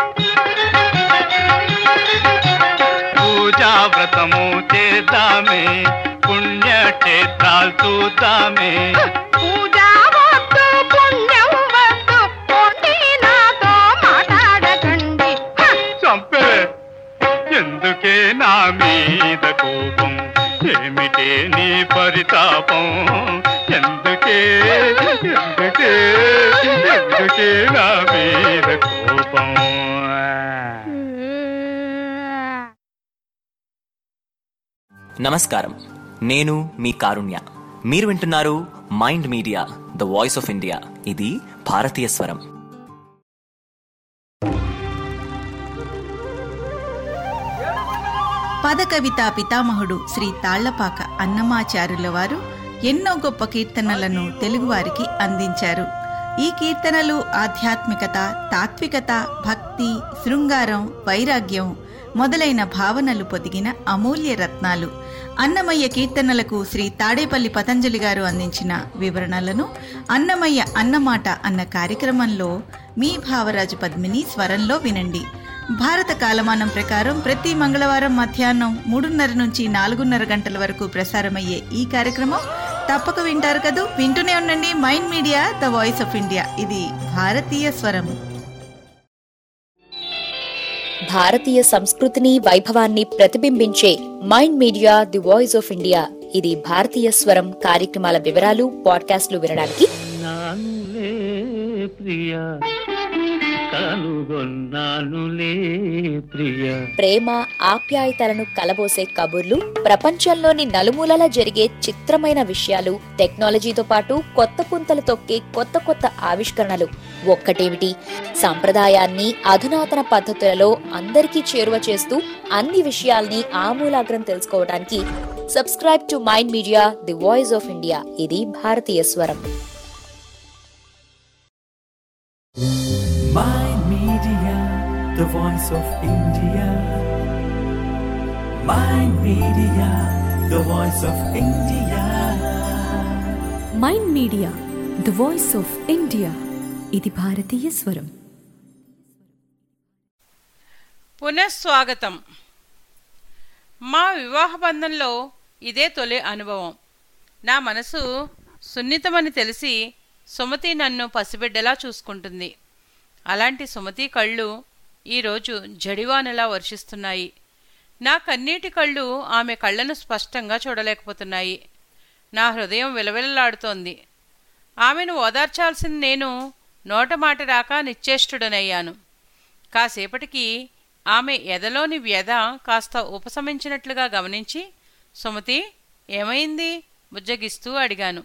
పూజా వ్రతము చేద్దామే పుణ్యక్షేత్రాలు చూద్దామే పూజా వద్దు పుణ్యం వద్దు పోటీ నాతో మాట్లాడకండి హ! చంపే ఎందుకే నా మీద కోపం ఏమిటే నీ పరితాపం ఎందుకే ఎందుకే ఎందుకే నా మీద కోపం నమస్కారం నేను మీ కారుణ్య మీరు వింటున్నారు Mind Media the voice of India ఇది భారతీయ స్వరం పదకవితా పితామహుడు శ్రీ తాళ్లపాక అన్నమాచారుల వారు ఎన్నో గొప్ప కీర్తనలను తెలుగువారికి అందించారు ఈ కీర్తనలు ఆధ్యాత్మికత తాత్వికత భక్తి శృంగారం వైరాగ్యం మొదలైన భావనలు పొదిగిన అమూల్య రత్నాలు అన్నమయ్య కీర్తనలకు శ్రీ తాడేపల్లి పతంజలి గారు అందించిన వివరణలను అన్నమయ్య అన్నమాట అన్న కార్యక్రమంలో మీ భావరాజు పద్మిని స్వరంలో వినండి భారత కాలమానం ప్రకారం ప్రతి మంగళవారం మధ్యాహ్నం మూడున్నర నుంచి నాలుగున్నర గంటల వరకు ప్రసారమయ్యే ఈ కార్యక్రమం తప్పక వింటారు కదూ వింటూనే ఉండండి Mind Media the voice of India ఇది భారతీయ స్వరం భారతీయ సంస్కృతిని వైభవాన్ని ప్రతిబింబించే Mind Media the voice of India ఇది భారతీయ స్వరం కార్యక్రమాల వివరాలు పాడ్కాస్ట్లు వినడానికి నానులే ప్రియా కనుగొన్నానులే ప్రియా ప్రేమ ఆప్యాయతలను కలబోసే కబుర్లు ప్రపంచంలోని నలుమూలలా జరిగే చిత్రమైన విషయాలు టెక్నాలజీతో పాటు కొత్త పుంతలు తొక్కే కొత్త కొత్త ఆవిష్కరణలు ఒక్కటేమిటి సంప్రదాయాన్ని అధునాతన పద్ధతులలో అందరికీ చేరువ చేస్తూ అన్ని విషయాల్ని ఆమూలాగ్రం తెలుసుకోవడానికి subscribe to Mind Media the voice of India ఇది భారతీయ స్వరం Mind Media, the voice of India. Mind Media, the voice of India. Mind Media the voice of India ఇది భారతీయ స్వరం పునఃస్వాగతం మా వివాహ బంధంలో ఇదే తొలి అనుభవం నా మనసు సున్నితమని తెలిసి సుమతి నన్ను పసిబిడ్డలా చూసుకుంటుంది అలాంటి సుమతి కళ్ళు ఈరోజు జడివానలా వర్షిస్తున్నాయి నా కన్నీటి కళ్ళు ఆమె కళ్ళను స్పష్టంగా చూడలేకపోతున్నాయి నా హృదయం విలవిలలాడుతోంది ఆమెను ఓదార్చాల్సిన నేను నోట మాట రాక నిశ్చేష్టుడనయ్యాను కాసేపటికి ఆమె ఎదలోని వ్యధ కాస్త ఉపశమించినట్లుగా గమనించి సుమతి ఏమైంది బుజ్జగిస్తూ అడిగాను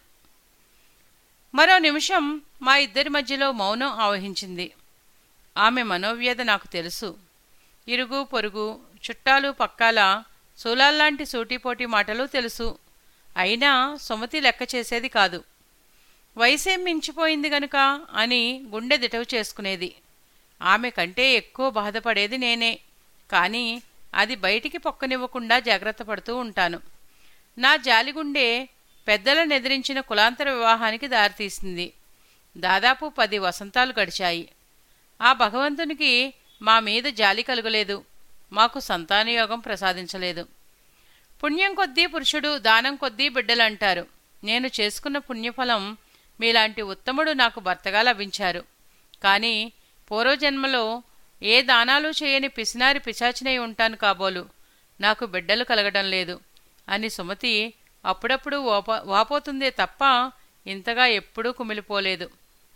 మరో నిమిషం మా ఇద్దరి మధ్యలో మౌనం ఆవహించింది ఆమె మనోవ్యధ నాకు తెలుసు ఇరుగు పొరుగు చుట్టాలు పక్కాల సూలాల్లాంటి సూటిపోటి మాటలు తెలుసు అయినా సుమతి లెక్క చేసేది కాదు వయసేం మించిపోయింది గనుక అని గుండె దిటవు చేసుకునేది ఆమె కంటే ఎక్కువ బాధపడేది నేనే కానీ అది బయటికి పొక్కనివ్వకుండా జాగ్రత్త పడుతూ ఉంటాను నా జాలిగుండే పెద్దలను ఎదిరించిన కులాంతర వివాహానికి దారితీసింది దాదాపు పది వసంతాలు గడిచాయి ఆ భగవంతునికి మా మీద జాలి కలుగలేదు మాకు సంతానయోగం ప్రసాదించలేదు పుణ్యం కొద్దీ పురుషుడు దానం కొద్దీ బిడ్డలంటారు నేను చేసుకున్న పుణ్యఫలం మీలాంటి ఉత్తముడు నాకు భర్తగా లభించారు కానీ పూర్వజన్మలో ఏ దానాలు చేయని పిసినారి పిశాచినై ఉంటాను కాబోలు నాకు బిడ్డలు కలగడం లేదు అని సుమతి అప్పుడప్పుడు వాపో వాపోతుందే తప్ప ఇంతగా ఎప్పుడూ కుమిలిపోలేదు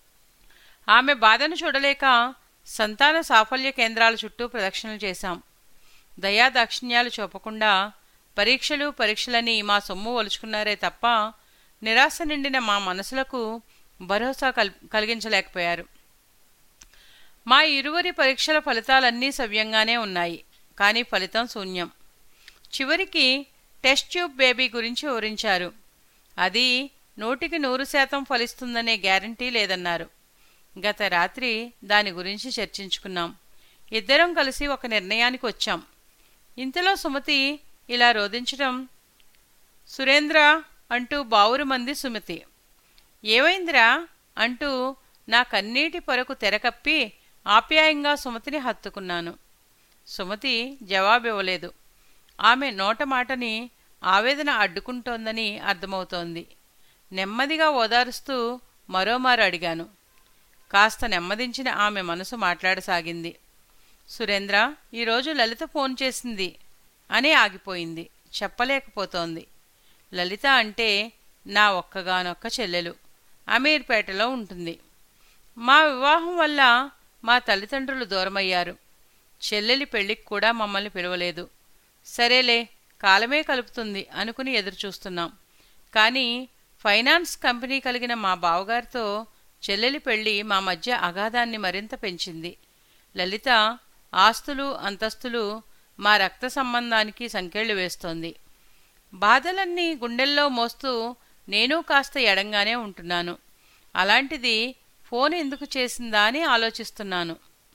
ఆమె బాధను చూడలేక సంతాన సాఫల్య కేంద్రాల చుట్టూ ప్రదక్షిణలు చేశాం దయా దాక్షిణ్యాలు చూపకుండా పరీక్షలు పరీక్షలని మా సొమ్ము ఒలుచుకున్నారే తప్ప నిరాశ నిండిన మా మనసులకు భరోసా కల్ కలిగించలేకపోయారు మా ఇరువురి పరీక్షల ఫలితాలన్నీ సవ్యంగానే ఉన్నాయి కానీ ఫలితం శూన్యం చివరికి టెస్ట్ ట్యూబ్ బేబీ గురించి వివరించారు అది నూటికి నూరు శాతం ఫలిస్తుందనే గ్యారంటీ లేదన్నారు గత రాత్రి దాని గురించి చర్చించుకున్నాం ఇద్దరం కలిసి ఒక నిర్ణయానికి వచ్చాం ఇంతలో సుమతి ఇలా రోధించడం సురేంద్ర అంటూ బావురు మంది సుమతి ఏమైందిరా అంటూ నా కన్నీటి పొరకు తెరకప్పి ఆప్యాయంగా సుమతిని హత్తుకున్నాను సుమతి జవాబివ్వలేదు ఆమె నోట మాటని ఆవేదన అడ్డుకుంటోందని అర్థమవుతోంది నెమ్మదిగా ఓదారుస్తూ మరోమారు అడిగాను కాస్త నెమ్మదించిన ఆమె మనసు మాట్లాడసాగింది సురేంద్ర ఈరోజు లలిత ఫోన్ చేసింది అని ఆగిపోయింది చెప్పలేకపోతోంది లలిత అంటే నా ఒక్కగానొక్క చెల్లెలు అమీర్పేటలో ఉంటుంది మా వివాహం వల్ల మా తల్లిదండ్రులు దూరమయ్యారు చెల్లెలి పెళ్లికి కూడా మమ్మల్ని పిలవలేదు సరేలే కాలమే కలుపుతుంది అనుకుని ఎదురుచూస్తున్నాం కానీ ఫైనాన్స్ కంపెనీ కలిగిన మా బావగారితో చెల్లెలి పెళ్లి మా మధ్య అగాధాన్ని మరింత పెంచింది లలిత ఆస్తులు అంతస్తులు మా రక్త సంబంధానికి సంకెళ్ళు వేస్తోంది బాధలన్నీ గుండెల్లో మోస్తూ నేను కాస్త ఎడంగానే ఉంటున్నాను అలాంటిది ఫోన్ ఎందుకు చేసిందా అని ఆలోచిస్తున్నాను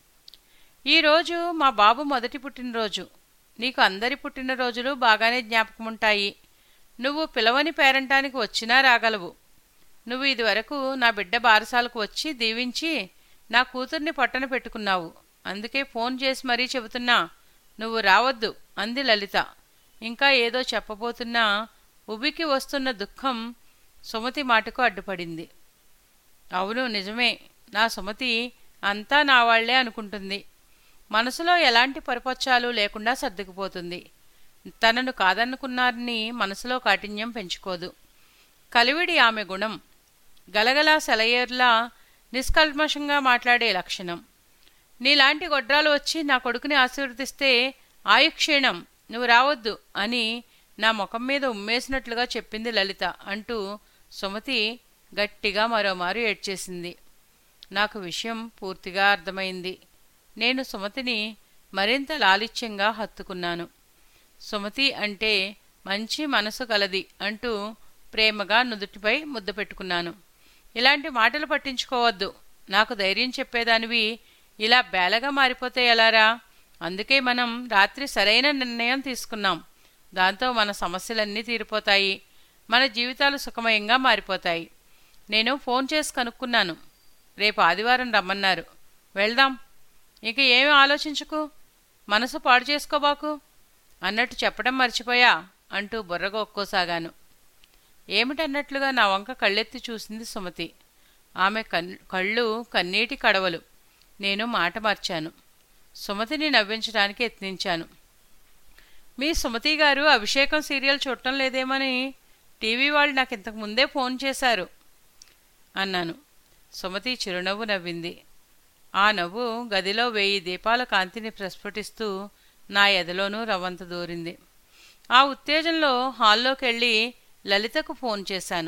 ఈరోజు మా బాబు మొదటి పుట్టినరోజు నీకు అందరి పుట్టినరోజులు బాగానే జ్ఞాపకముంటాయి నువ్వు పిలవని పేరంటానికి వచ్చినా రాగలవు నువ్వు ఇదివరకు నా బిడ్డ బారసాలకు వచ్చి దీవించి నా కూతుర్ని పట్టన పెట్టుకున్నావు అందుకే ఫోన్ చేసి మరీ చెబుతున్నా నువ్వు రావద్దు అంది లలిత ఇంకా ఏదో చెప్పబోతున్నా ఉబికి వస్తున్న దుఃఖం సుమతి మాటకు అడ్డుపడింది అవును నిజమే నా సుమతి అంతా నా వాళ్లే అనుకుంటుంది మనసులో ఎలాంటి పరిపచ్చాలు లేకుండా సర్దుకుపోతుంది తనను కాదనుకున్నారని మనసులో కాఠిన్యం పెంచుకోదు కలివిడి ఆమె గుణం గలగలా సెలయేర్లా నిష్కల్మషంగా మాట్లాడే లక్షణం నీలాంటి గొడ్రాలు వచ్చి నా కొడుకుని ఆశీర్వదిస్తే ఆయుక్షీణం నువ్వు రావద్దు అని నా ముఖం మీద ఉమ్మేసినట్లుగా చెప్పింది లలిత అంటూ సుమతి గట్టిగా మరోమారు ఏడ్చేసింది నాకు విషయం పూర్తిగా అర్థమైంది నేను సుమతిని మరింత లాలిత్యంగా హత్తుకున్నాను సుమతి అంటే మంచి మనసు కలది అంటూ ప్రేమగా నుదుటిపై ముద్ద పెట్టుకున్నాను ఇలాంటి మాటలు పట్టించుకోవద్దు నాకు ధైర్యం చెప్పేదానివి ఇలా బేలగా మారిపోతే ఎలారా అందుకే మనం రాత్రి సరైన నిర్ణయం తీసుకున్నాం దాంతో మన సమస్యలన్నీ తీరిపోతాయి మన జీవితాలు సుఖమయంగా మారిపోతాయి నేను ఫోన్ చేసి కనుక్కున్నాను రేపు ఆదివారం రమ్మన్నారు వెళ్దాం ఇక ఏమి ఆలోచించుకు మనసు పాడు చేసుకోబాకు అన్నట్టు చెప్పడం మర్చిపోయా అంటూ బుర్రగొక్కోసాగాను ఏమిటన్నట్లుగా నా వంక కళ్ళెత్తి చూసింది సుమతి ఆమె కన్ కళ్ళు కన్నీటి కడవలు నేను మాట మార్చాను సుమతిని నవ్వించడానికి యత్నించాను మీ సుమతి గారు అభిషేకం సీరియల్ చూడటం లేదేమని టీవీ వాళ్ళు నాకు ఇంతకు ముందే ఫోన్ చేశారు అన్నాను సుమతి చిరునవ్వు నవ్వింది ఆ నవ్వు గదిలో వెయ్యి దీపాల కాంతిని ప్రస్ఫుటిస్తూ నా ఎదలోనూ రవ్వంత దూరింది ఆ ఉత్తేజంలో హాల్లోకి వెళ్ళి లలితకు ఫోన్ చేశాను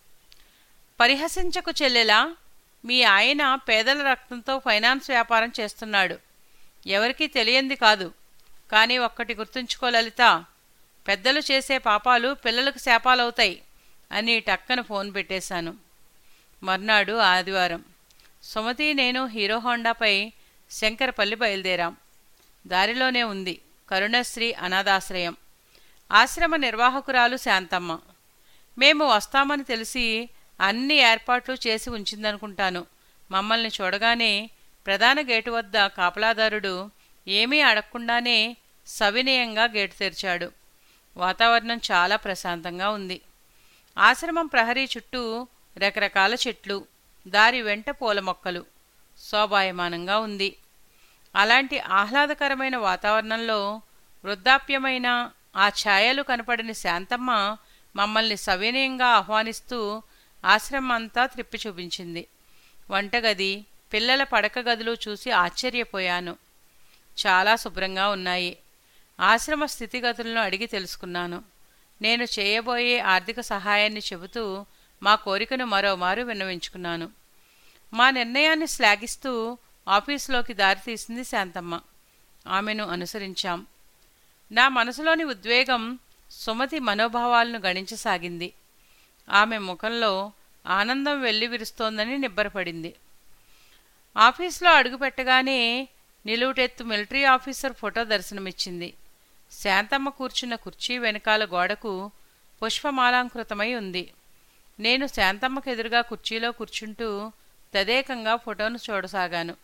పరిహసించకు చెల్లెలా మీ ఆయన పేదల రక్తంతో ఫైనాన్స్ వ్యాపారం చేస్తున్నాడు ఎవరికీ తెలియంది కాదు కానీ ఒక్కటి గుర్తుంచుకో లలిత పెద్దలు చేసే పాపాలు పిల్లలకు శాపాలవుతాయి అని టక్కన ఫోన్ పెట్టేశాను మర్నాడు ఆదివారం సుమతి నేను హీరో హోండాపై శంకరపల్లి బయలుదేరాం దారిలోనే ఉంది కరుణశ్రీ అనాథాశ్రయం ఆశ్రమ నిర్వాహకురాలు శాంతమ్మ మేము వస్తామని తెలిసి అన్ని ఏర్పాట్లు చేసి ఉంచిందనుకుంటాను మమ్మల్ని చూడగానే ప్రధాన గేటు వద్ద కాపలాదారుడు ఏమీ అడగకుండానే సవినయంగా గేటు తెరిచాడు వాతావరణం చాలా ప్రశాంతంగా ఉంది ఆశ్రమం ప్రహరీ చుట్టూ రకరకాల చెట్లు దారి వెంట పూల మొక్కలు శోభాయమానంగా ఉంది అలాంటి ఆహ్లాదకరమైన వాతావరణంలో వృద్ధాప్యమైన ఆ ఛాయలు కనపడని శాంతమ్మ మమ్మల్ని సవినయంగా ఆహ్వానిస్తూ ఆశ్రమం అంతా త్రిప్పి చూపించింది వంటగది పిల్లల పడక గదులు చూసి ఆశ్చర్యపోయాను చాలా శుభ్రంగా ఉన్నాయి ఆశ్రమ స్థితిగతులను అడిగి తెలుసుకున్నాను నేను చేయబోయే ఆర్థిక సహాయాన్ని చెబుతూ మా కోరికను మరోమారు విన్నవించుకున్నాను మా నిర్ణయాన్ని శ్లాఘిస్తూ ఆఫీసులోకి దారితీసింది శాంతమ్మ ఆమెను అనుసరించాం నా మనసులోని ఉద్వేగం సుమతి మనోభావాలను గణించసాగింది ఆమె ముఖంలో ఆనందం వెల్లివిరుస్తోందని నిబ్బరపడింది ఆఫీస్లో అడుగుపెట్టగానే నిలువుటెత్తు మిలిటరీ ఆఫీసర్ ఫోటో దర్శనమిచ్చింది శాంతమ్మ కూర్చున్న కుర్చీ వెనకాల గోడకు పుష్పమాలాంకృతమై ఉంది నేను శాంతమ్మకు ఎదురుగా కుర్చీలో కూర్చుంటూ తదేకంగా ఫోటోను చూడసాగాను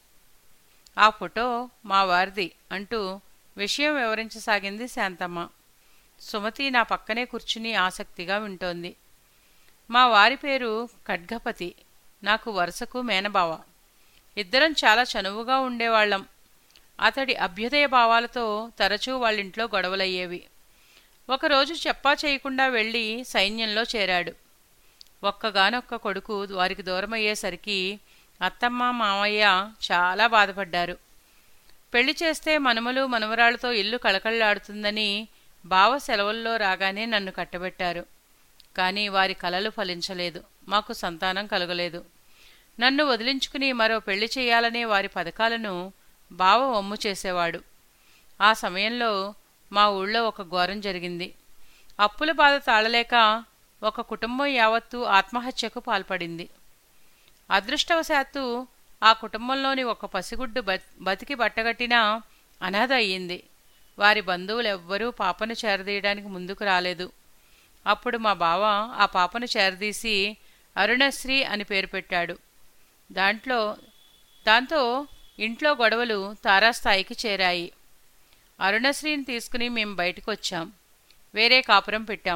ఆ ఫోటో మా వారిది అంటూ విషయం వివరించసాగింది శాంతమ్మ సుమతి నా పక్కనే కూర్చుని ఆసక్తిగా వింటోంది మా వారి పేరు ఖడ్గపతి నాకు వరుసకు మేనబావ ఇద్దరం చాలా చనువుగా ఉండేవాళ్లం అతడి అభ్యుదయ భావాలతో తరచూ వాళ్ళింట్లో గొడవలయ్యేవి ఒకరోజు చెప్పా చేయకుండా వెళ్ళి సైన్యంలో చేరాడు ఒక్కగానొక్క కొడుకు వారికి దూరమయ్యేసరికి అత్తమ్మ మామయ్య చాలా బాధపడ్డారు పెళ్లి చేస్తే మనుమలు మనవరాళ్లతో ఇల్లు కళకళలాడుతుందని బావ సెలవుల్లో రాగానే నన్ను కట్టబెట్టారు కానీ వారి కలలు ఫలించలేదు మాకు సంతానం కలగలేదు నన్ను వదిలించుకుని మరో పెళ్లి చేయాలనే వారి పథకాలను బావ వమ్ము చేసేవాడు ఆ సమయంలో మా ఊళ్ళో ఒక ఘోరం జరిగింది అప్పుల బాధ తాళలేక ఒక కుటుంబం యావత్తు ఆత్మహత్యకు పాల్పడింది అదృష్టవశాత్తు ఆ కుటుంబంలోని ఒక పసిగుడ్డు బతికి బట్టగట్టినా అనాథ అయ్యింది వారి బంధువులెవ్వరూ పాపను చేరదీయడానికి ముందుకు రాలేదు అప్పుడు మా బావ ఆ పాపను చేరదీసి అరుణశ్రీ అని పేరు పెట్టాడు దాంట్లో దాంతో ఇంట్లో గొడవలు తారాస్థాయికి చేరాయి అరుణశ్రీని తీసుకుని మేము బయటకు వచ్చాం వేరే కాపురం పెట్టాం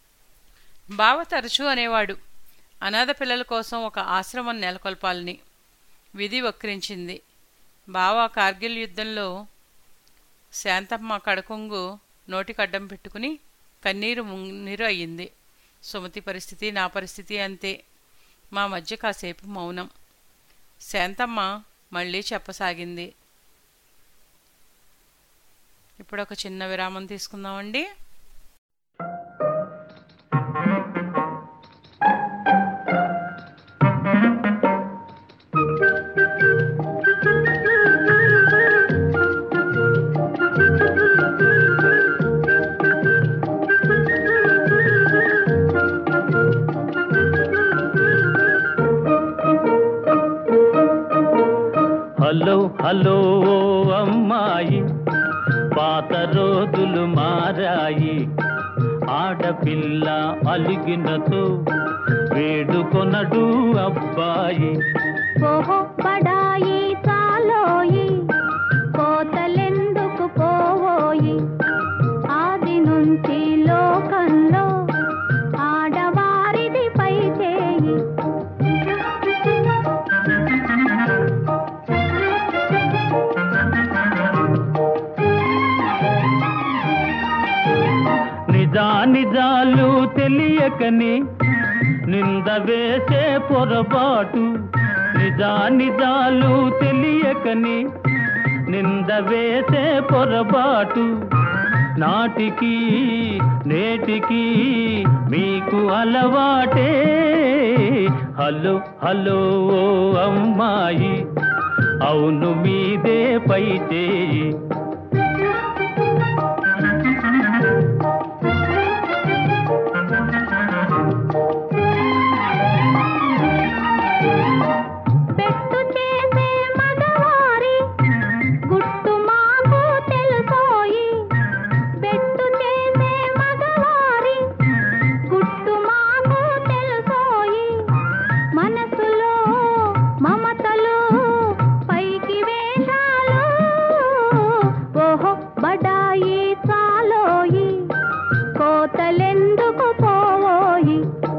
బావ తరచూ అనేవాడు అనాథ పిల్లల కోసం ఒక ఆశ్రమం నెలకొల్పాలని విధి వక్రించింది బావ కార్గిల్ యుద్ధంలో శాంతమ్మ కడకొంగు నోటికడ్డం పెట్టుకుని కన్నీరు మున్నీరు అయ్యింది సుమతి పరిస్థితి నా పరిస్థితి అంతే మా మధ్య కాసేపు మౌనం శాంతమ్మ మళ్ళీ చెప్పసాగింది ఇప్పుడు ఒక చిన్న విరామం తీసుకుందామండి హలో హలో ఓ అమ్మాయి పాత రోజులు మారాయి ఆడపిల్ల అలిగినతో వేడుకొనడు అబ్బాయి ఓహో బడాయి చాలోయి కోతలెందుకు పోవోయి ఆది నుంచి లోకంలో ఆడవాళ్ళ తెలియకని నింద వేసే పొరపాటు నిజా నిజాలు తెలియకని నింద వేసే పొరపాటు నాటికి నేటికి మీకు అలవాటే హలో హలో ఓ అమ్మాయి అవును మీదే పై చేయి పెట్టు చేసే మగవారి గుట్టు మాకు తెలుసోయి పెట్టు చేసే మగవారి గుట్టు మాకు తెలుసోయి మనసులో మమతలు పైకి వేషాలు ఓహో బడాయి చాలోయి కోతలెందుకు పోవోయి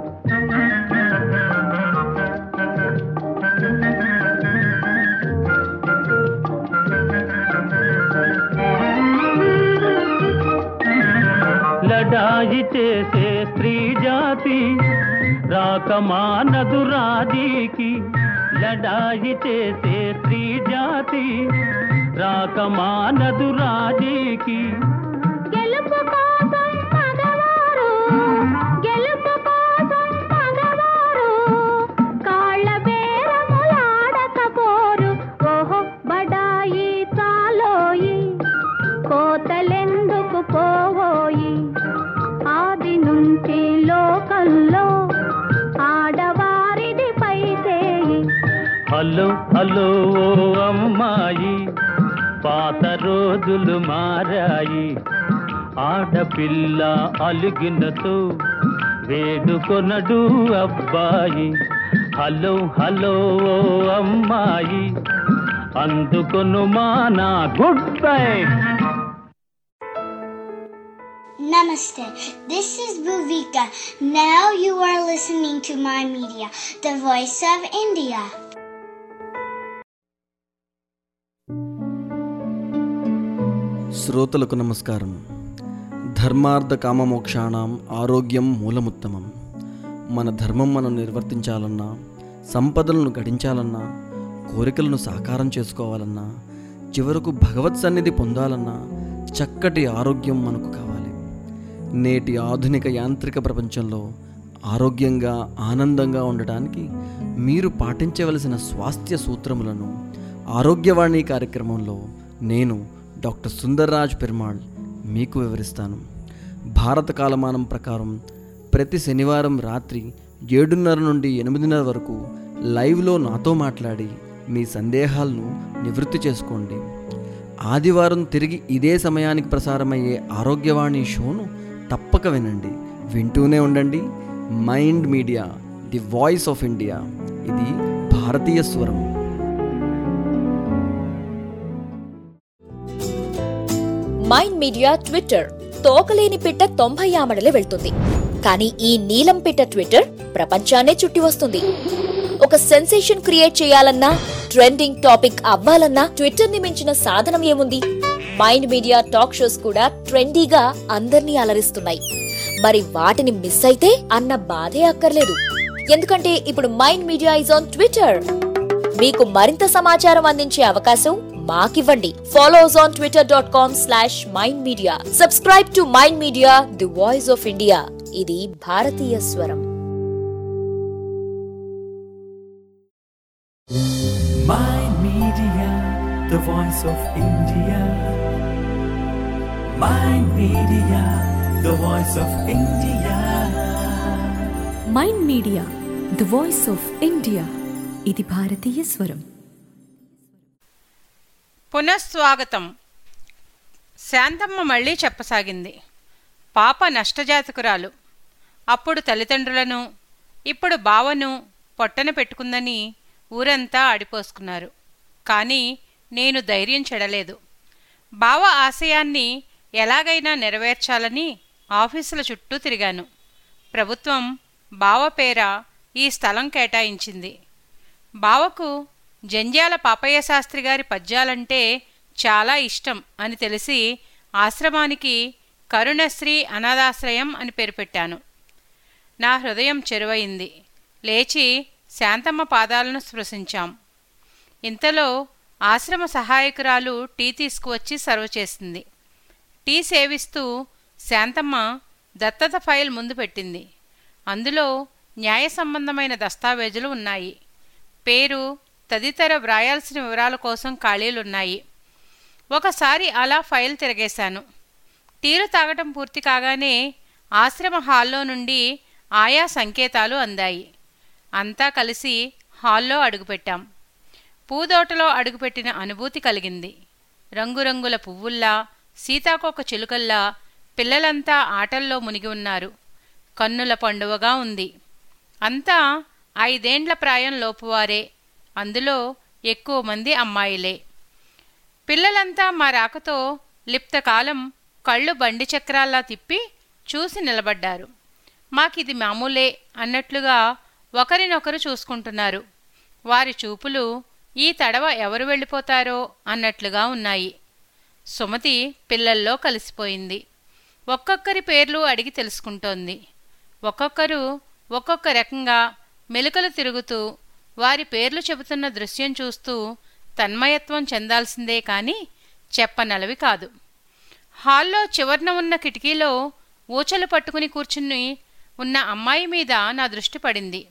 లడాయి చేసే స్త్రీ జాతి రాకమానదు రాజీకి లడాయి చేసే స్త్రీ జాతి రాకమానదు రాజీకి గెలుపు కోసం మగవారు గెలుపు కోసం మగవారు కాళ్ళ బేరములాడకపోరు ఓహో బడాయి చాలోయి కోతలెందుకు పోవోయి ఆది నుంచి లోకంలో ఆడవారిది పైచేయి హలో హలో ఓ అమ్మాయి పాత రోజులు మారాయి ఆడపిల్ల అలిగినతో వేడుకొనడు అబ్బాయి హలో హలో ఓ అమ్మాయి అందుకొను మా నా goodbye Namaste. This is Bhuvika. Now you are listening to my media, the voice of India. శ్రోతలకు నమస్కారం ధర్మార్థ కామమోక్షాణం ఆరోగ్యం మూలముత్తమం మన ధర్మం మనం నిర్వర్తించాలన్నా సంపదలను గడించాలన్నా కోరికలను సాకారం చేసుకోవాలన్నా చివరకు భగవత్ సన్నిధి పొందాలన్నా చక్కటి ఆరోగ్యం మనకు కావాలి నేటి ఆధునిక యాంత్రిక ప్రపంచంలో ఆరోగ్యంగా ఆనందంగా ఉండటానికి మీరు పాటించవలసిన స్వాస్థ్య సూత్రములను ఆరోగ్యవాణి కార్యక్రమంలో నేను డాక్టర్ సుందర్రాజ్ పెరుమాళ్ మీకు వివరిస్తాను భారత కాలమానం ప్రకారం ప్రతి శనివారం రాత్రి ఏడున్నర నుండి ఎనిమిదిన్నర వరకు లైవ్లో నాతో మాట్లాడి మీ సందేహాలను నివృత్తి చేసుకోండి ఆదివారం తిరిగి ఇదే సమయానికి ప్రసారమయ్యే ఆరోగ్యవాణి షోను తప్పక వినండి వింటూనే ఉండండి Mind Media the voice of India ఇది భారతీయ స్వరం మైండ్ మీడియా ట్విట్టర్ తోకలేని పిట్ట తొంభై ఆమడలే వెళ్తుంది కానీ ఈ నీలం పిట్ట ట్విట్టర్ ప్రపంచాన్నే చుట్టి వస్తుంది ఒక సెన్సేషన్ క్రియేట్ చేయాలన్నా ట్రెండింగ్ టాపిక్ అవ్వాలన్నా ట్విట్టర్ ని మించిన సాధనం ఏముంది మైండ్ మీడియా టాక్ షోస్ కూడా ట్రెండీగా అందర్నీ అలరిస్తున్నాయి మరి వాటిని మిస్ అయితే అన్న బాధే అక్కర్లేదు ఎందుకంటే ఇప్పుడు Mind Media is on Twitter మీకు మరింత సమాచారం అందించే అవకాశం మాకివ్వండి follows on Twitter dot com slash Mind Media subscribe to Mind Media the voice of India ఇది భారతీయ స్వరం Mind Media, the voice of India. Mind Media, the voice of India. Mind Media the voice of India ఇది భారతీయ స్వరం పునఃస్వాగతం శాంతమ్మ మళ్ళీ చెప్పసాగింది పాప నష్టజాతకురాలు అప్పుడు తల్లిదండ్రులను ఇప్పుడు బావను పొట్టన పెట్టుకుందని ఊరంతా ఆడిపోసుకున్నారు కానీ నేను ధైర్యం చెడలేదు బావ ఆశయాన్ని ఎలాగైనా నెరవేర్చాలని ఆఫీసుల చుట్టూ తిరిగాను ప్రభుత్వం బావ పేర ఈ స్థలం కేటాయించింది బావకు జంధ్యాల పాపయ్య శాస్త్రి గారి పద్యాలంటే చాలా ఇష్టం అని తెలిసి ఆశ్రమానికి కరుణశ్రీ అనాథాశ్రయం అని పేరు పెట్టాను నా హృదయం చెరువయింది లేచి శాంతమ్మ పాదాలను స్పృశించాం ఇంతలో ఆశ్రమ సహాయకురాలు టీ తీసుకువచ్చి సర్వ్ చేసింది టీ సేవిస్తూ శాంతమ్మ దత్తత ఫైల్ ముందు పెట్టింది అందులో న్యాయ సంబంధమైన దస్తావేజులు ఉన్నాయి పేరు తదితర వ్రాయాల్సిన వివరాల కోసం ఖాళీలున్నాయి ఒకసారి అలా ఫైల్ తిరగేశాను టీలు తాగటం పూర్తి కాగానే ఆశ్రమ హాల్లో నుండి ఆయా సంకేతాలు అందాయి అంతా కలిసి హాల్లో అడుగుపెట్టాం పూదోటలో అడుగుపెట్టిన అనుభూతి కలిగింది రంగురంగుల పువ్వుల్లా సీతాకోక చిలుకల్లా పిల్లలంతా ఆటల్లో మునిగి ఉన్నారు కన్నుల పండువగా ఉంది అంతా ఐదేండ్ల ప్రాయం లోపువారే అందులో ఎక్కువ మంది అమ్మాయిలే పిల్లలంతా మా రాకతో లిప్తకాలం కళ్ళు బండి చక్రాల్లా తిప్పి చూసి నిలబడ్డారు మాకిది మామూలే అన్నట్లుగా ఒకరినొకరు చూసుకుంటున్నారు వారి చూపులు ఈ తడవ ఎవరు వెళ్ళిపోతారో అన్నట్లుగా ఉన్నాయి సుమతి పిల్లల్లో కలిసిపోయింది ఒక్కొక్కరి పేర్లు అడిగి తెలుసుకుంటోంది ఒక్కొక్కరు ఒక్కొక్క రకంగా మెలికలు తిరుగుతూ వారి పేర్లు చెబుతున్న దృశ్యం చూస్తూ తన్మయత్వం చెందాల్సిందే కాని చెప్పనలవి కాదు హాల్లో చివర్న ఉన్న కిటికీలో ఊచలు పట్టుకుని కూర్చుని ఉన్న అమ్మాయి మీద నా దృష్టి పడింది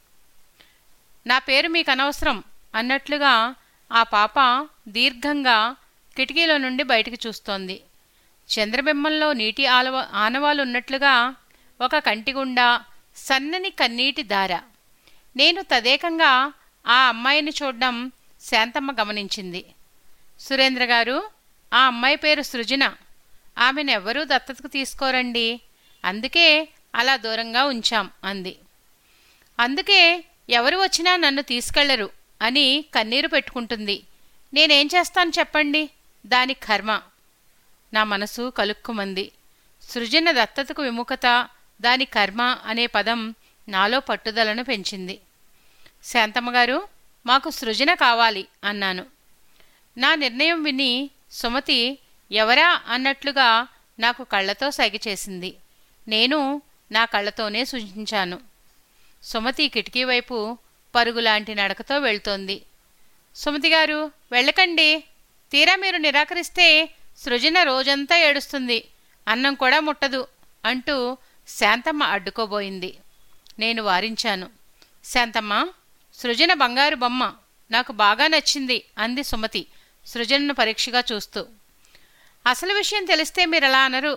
నా పేరు మీకు అనవసరం అన్నట్లుగా ఆ పాప దీర్ఘంగా కిటికీలో నుండి బయటికి చూస్తోంది చంద్రబింబంలో నీటి ఆలవ ఆనవాలు ఉన్నట్లుగా ఒక కంటిగుండా సన్నని కన్నీటి దార నేను తదేకంగా ఆ అమ్మాయిని చూడడం శాంతమ్మ గమనించింది సురేంద్ర గారు ఆ అమ్మాయి పేరు సృజన ఆమెనెవ్వరూ దత్తతకు తీసుకోరండి అందుకే అలా దూరంగా ఉంచాం అంది అందుకే ఎవరు వచ్చినా నన్ను తీసుకెళ్లరు అని కన్నీరు పెట్టుకుంటుంది నేనేం చేస్తాను చెప్పండి దాని కర్మ నా మనసు కలుక్కుమంది సృజన దత్తతకు విముఖత దాని కర్మ అనే పదం నాలో పట్టుదలను పెంచింది శాంతమ్మగారు మాకు సృజన కావాలి అన్నాను నా నిర్ణయం విని సుమతి ఎవరా అన్నట్లుగా నాకు కళ్ళతో సైగ చేసింది నేను నా కళ్ళతోనే సూచించాను సుమతి కిటికీ వైపు పరుగులాంటి నడకతో వెళ్తోంది సుమతి గారు వెళ్ళకండి తీరా మీరు నిరాకరిస్తే సృజన రోజంతా ఏడుస్తుంది అన్నం కూడా ముట్టదు అంటూ శాంతమ్మ అడ్డుకోబోయింది నేను వారించాను శాంతమ్మ సృజన బంగారు బొమ్మ నాకు బాగా నచ్చింది అంది సుమతి సృజనను పరీక్షగా చూస్తూ అసలు విషయం తెలిస్తే మీరలా అనరు